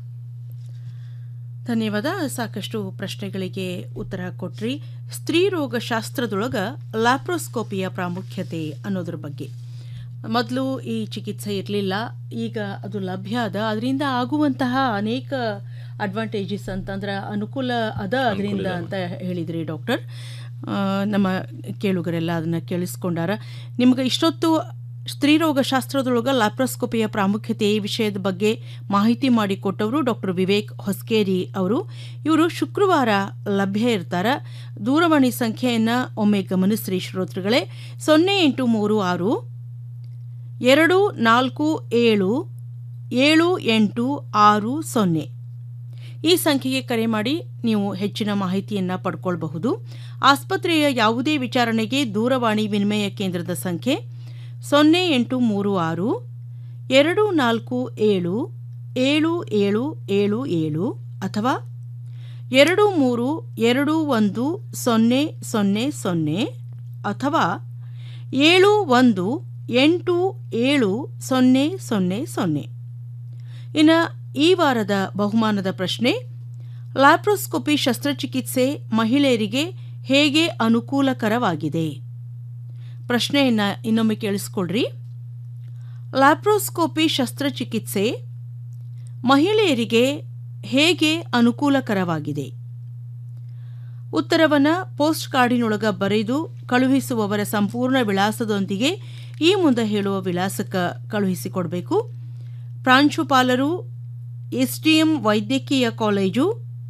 ಧನ್ಯವಾದ ಸಾಕಷ್ಟು ಪ್ರಶ್ನೆಗಳಿಗೆ ಉತ್ತರ ಕೊಟ್ರಿ ಸ್ತ್ರೀ ರೋಗ ಶಾಸ್ತ್ರದೊಳಗ ಲ್ಯಾಪ್ರೋಸ್ಕೋಪಿಯ ಪ್ರಾಮುಖ್ಯತೆ ಅನ್ನೋದ್ರ ಬಗ್ಗೆ ಮೊದಲು ಈ ಚಿಕಿತ್ಸೆ ಇರಲಿಲ್ಲ ಈಗ ಅದು ಲಭ್ಯ ಅದ ಅದರಿಂದ ಆಗುವಂತಹ ಅನೇಕ ಅಡ್ವಾಂಟೇಜಸ್ ಅಂತಂದ್ರೆ ಅನುಕೂಲ ಅದ ಅದರಿಂದ ಅಂತ ಹೇಳಿದ್ರಿ ಡಾಕ್ಟರ್ ಆ, ನಮ್ಮ ಕೇಳುಗರೆಲ್ಲ ಅದನ್ನು ಕೇಳಿಸ್ಕೊಂಡಾರ ನಿಮ್ಗೆ ಇಷ್ಟೊತ್ತು ಸ್ತ್ರೀರೋಗ ಶಾಸ್ತ್ರದೊಳಗ ಲ್ಯಾಪ್ರೋಸ್ಕೋಪಿಯ ಪ್ರಾಮುಖ್ಯತೆ ಈ ವಿಷಯದ ಬಗ್ಗೆ ಮಾಹಿತಿ ಮಾಡಿಕೊಟ್ಟವರು ಡಾಕ್ಟರ್ ವಿವೇಕ್ ಹೊಸ್ಕೇರಿ ಅವರು ಇವರು ಶುಕ್ರವಾರ ಲಭ್ಯ ಇರ್ತಾರೆ ದೂರವಾಣಿ ಸಂಖ್ಯೆಯನ್ನು ಒಮ್ಮೆ ಗಮನಿಸ್ರಿ ಶ್ರೋತೃಗಳೇ ಸೊನ್ನೆ ಎಂಟು ಮೂರು ಆರು ಎರಡು ನಾಲ್ಕು ಏಳು ಏಳು ಎಂಟು ಆರು ಸೊನ್ನೆ ಈ ಸಂಖ್ಯೆಗೆ ಕರೆ ಮಾಡಿ ನೀವು ಹೆಚ್ಚಿನ ಮಾಹಿತಿಯನ್ನು ಪಡ್ಕೊಳ್ಬಹುದು ಆಸ್ಪತ್ರೆಯ ಯಾವುದೇ ವಿಚಾರಣೆಗೆ ದೂರವಾಣಿ ವಿನಿಮಯ ಕೇಂದ್ರದ ಸಂಖ್ಯೆ ಸೊನ್ನೆ ಎಂಟು ಮೂರು ಆರು ಎರಡು ನಾಲ್ಕು ಏಳು ಏಳು ಏಳು ಏಳು ಏಳು ಅಥವಾ ಎರಡು ಮೂರು ಎರಡು ಒಂದು ಸೊನ್ನೆ ಸೊನ್ನೆ ಸೊನ್ನೆ ಅಥವಾ ಏಳು ಒಂದು ಎಂಟು ಏಳು ಸೊನ್ನೆ ಸೊನ್ನೆ ಸೊನ್ನೆ ಇನ್ನು ಈ ವಾರದ ಬಹುಮಾನದ ಪ್ರಶ್ನೆ ಲ್ಯಾಪ್ರೋಸ್ಕೋಪಿ ಶಸ್ತ್ರಚಿಕಿತ್ಸೆ ಮಹಿಳೆಯರಿಗೆ ಹೇಗೆ ಅನುಕೂಲಕರವಾಗಿದೆ ಪ್ರಶ್ನೆಯನ್ನು ಇನ್ನೊಮ್ಮೆ ಕೇಳಿಸ್ಕೊಳ್ರಿ ಲ್ಯಾಪ್ರೋಸ್ಕೋಪಿ ಶಸ್ತ್ರಚಿಕಿತ್ಸೆ ಮಹಿಳೆಯರಿಗೆ ಹೇಗೆ ಅನುಕೂಲಕರವಾಗಿದೆ ಉತ್ತರವನ್ನು ಪೋಸ್ಟ್ ಕಾರ್ಡಿನೊಳಗ ಬರೆದು ಕಳುಹಿಸುವವರ ಸಂಪೂರ್ಣ ವಿಳಾಸದೊಂದಿಗೆ ಈ ಮುಂದೆ ಹೇಳುವ ವಿಳಾಸಕ್ಕೆ ಕಳುಹಿಸಿಕೊಡಬೇಕು ಪ್ರಾಂಶುಪಾಲರು ಎಸ್ಡಿಎಂ ವೈದ್ಯಕೀಯ ಕಾಲೇಜು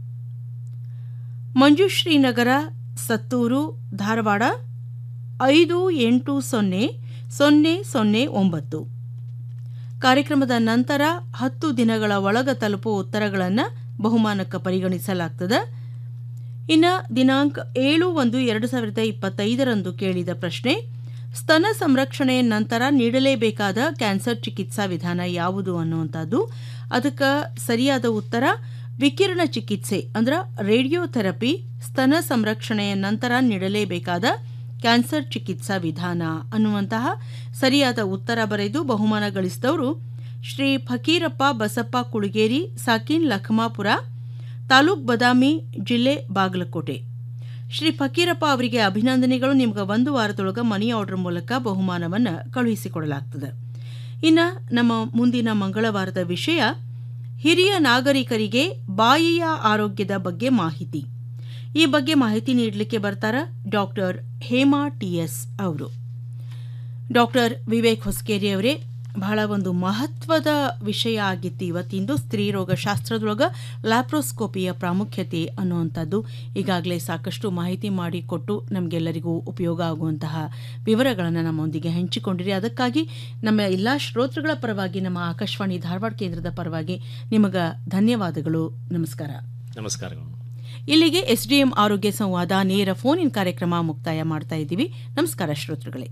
ಮಂಜುಶ್ರೀನಗರ ಸತ್ತೂರು ಧಾರವಾಡ ಐದು ಎಂಟು ಸೊನ್ನೆ ಸೊನ್ನೆ ಸೊನ್ನೆ ಒಂಬತ್ತು ಕಾರ್ಯಕ್ರಮದ ನಂತರ ಹತ್ತು ದಿನಗಳ ಒಳಗ ತಲುಪುವ ಉತ್ತರಗಳನ್ನು ಬಹುಮಾನಕ್ಕೆ ಪರಿಗಣಿಸಲಾಗ್ತದೆ ಇನ್ನು ದಿನಾಂಕ ಏಳು ಒಂದು ಎರಡು ಸಾವಿರದ ಇಪ್ಪತ್ತೈದರಂದು ಕೇಳಿದ ಪ್ರಶ್ನೆ ಸ್ತನ ಸಂರಕ್ಷಣೆಯ ನಂತರ ನೀಡಲೇಬೇಕಾದ ಕ್ಯಾನ್ಸರ್ ಚಿಕಿತ್ಸಾ ವಿಧಾನ ಯಾವುದು ಅನ್ನುವಂಥದ್ದು ಅದಕ್ಕೆ ಸರಿಯಾದ ಉತ್ತರ ವಿಕಿರಣ ಚಿಕಿತ್ಸೆ ಅಂದ್ರೆ ರೇಡಿಯೋಥೆರಪಿ ಸ್ತನ ಸಂರಕ್ಷಣೆಯ ನಂತರ ನೀಡಲೇಬೇಕಾದ ಕ್ಯಾನ್ಸರ್ ಚಿಕಿತ್ಸಾ ವಿಧಾನ ಅನ್ನುವಂತಹ ಸರಿಯಾದ ಉತ್ತರ ಬರೆದು ಬಹುಮಾನ ಗಳಿಸಿದವರು ಶ್ರೀ ಫಕೀರಪ್ಪ ಬಸಪ್ಪ ಕುಳಗೇರಿ ಸಾಕಿನ್ ಲಖಮಾಪುರ ತಾಲೂಕ್ ಬದಾಮಿ ಜಿಲ್ಲೆ ಬಾಗಲಕೋಟೆ ಶ್ರೀ ಫಕೀರಪ್ಪ ಅವರಿಗೆ ಅಭಿನಂದನೆಗಳು ನಿಮ್ಗೆ ಒಂದು ವಾರದೊಳಗೆ ಮನಿ ಆರ್ಡರ್ ಮೂಲಕ ಬಹುಮಾನವನ್ನು ಕಳುಹಿಸಿಕೊಡಲಾಗ್ತದೆ ಇನ್ನು ನಮ್ಮ ಮುಂದಿನ ಮಂಗಳವಾರದ ವಿಷಯ ಹಿರಿಯ ನಾಗರಿಕರಿಗೆ ಬಾಯಿಯ ಆರೋಗ್ಯದ ಬಗ್ಗೆ ಮಾಹಿತಿ ಈ ಬಗ್ಗೆ ಮಾಹಿತಿ ನೀಡಲಿಕ್ಕೆ ಬರ್ತಾರ ಡಾಕ್ಟರ್ ಹೇಮಾ ಟಿಎಸ್ ಅವರು ಡಾಕ್ಟರ್ ವಿವೇಕ್ ಹೊಸ್ಕೇರಿ ಅವರೇ ಬಹಳ ಒಂದು ಮಹತ್ವದ ವಿಷಯ ಆಗಿತ್ತು ಇವತ್ತಿಂದು ಸ್ತ್ರೀ ರೋಗ ಶಾಸ್ತ್ರದೊಳಗ ಲ್ಯಾಪ್ರೋಸ್ಕೋಪಿಯ ಪ್ರಾಮುಖ್ಯತೆ ಅನ್ನುವಂಥದ್ದು ಈಗಾಗಲೇ ಸಾಕಷ್ಟು ಮಾಹಿತಿ ಮಾಡಿಕೊಟ್ಟು ನಮಗೆಲ್ಲರಿಗೂ ಉಪಯೋಗ ಆಗುವಂತಹ ವಿವರಗಳನ್ನು ನಮ್ಮೊಂದಿಗೆ ಹಂಚಿಕೊಂಡಿರಿ ಅದಕ್ಕಾಗಿ ನಮ್ಮ ಎಲ್ಲ ಶ್ರೋತೃಗಳ ಪರವಾಗಿ ನಮ್ಮ ಆಕಾಶವಾಣಿ ಧಾರವಾಡ ಕೇಂದ್ರದ ಪರವಾಗಿ ನಿಮಗೆ ಧನ್ಯವಾದಗಳು ನಮಸ್ಕಾರ ನಮಸ್ಕಾರಗಳು ಇಲ್ಲಿಗೆ ಎಸ್ಡಿಎಂ ಆರೋಗ್ಯ ಸಂವಾದ ನೇರ ಫೋನ್ ಇನ್ ಕಾರ್ಯಕ್ರಮ ಮುಕ್ತಾಯ ಮಾಡ್ತಾ ಇದ್ದೀವಿ ನಮಸ್ಕಾರ ಶ್ರೋತೃಗಳೇ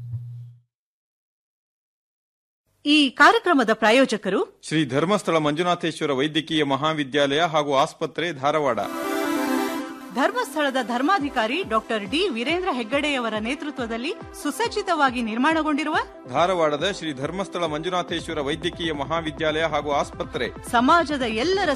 ಈ ಕಾರ್ಯಕ್ರಮದ ಪ್ರಾಯೋಜಕರು ಶ್ರೀ ಧರ್ಮಸ್ಥಳ ಮಂಜುನಾಥೇಶ್ವರ ವೈದ್ಯಕೀಯ ಮಹಾವಿದ್ಯಾಲಯ ಹಾಗೂ ಆಸ್ಪತ್ರೆ ಧಾರವಾಡ ಧರ್ಮಸ್ಥಳದ ಧರ್ಮಾಧಿಕಾರಿ ಡಾಕ್ಟರ್ ಡಿ ವೀರೇಂದ್ರ ಹೆಗ್ಗಡೆಯವರ ನೇತೃತ್ವದಲ್ಲಿ ಸುಸಜ್ಜಿತವಾಗಿ ನಿರ್ಮಾಣಗೊಂಡಿರುವ ಧಾರವಾಡದ ಶ್ರೀ ಧರ್ಮಸ್ಥಳ ಮಂಜುನಾಥೇಶ್ವರ ವೈದ್ಯಕೀಯ ಮಹಾವಿದ್ಯಾಲಯ ಹಾಗೂ ಆಸ್ಪತ್ರೆ ಸಮಾಜದ ಎಲ್ಲರ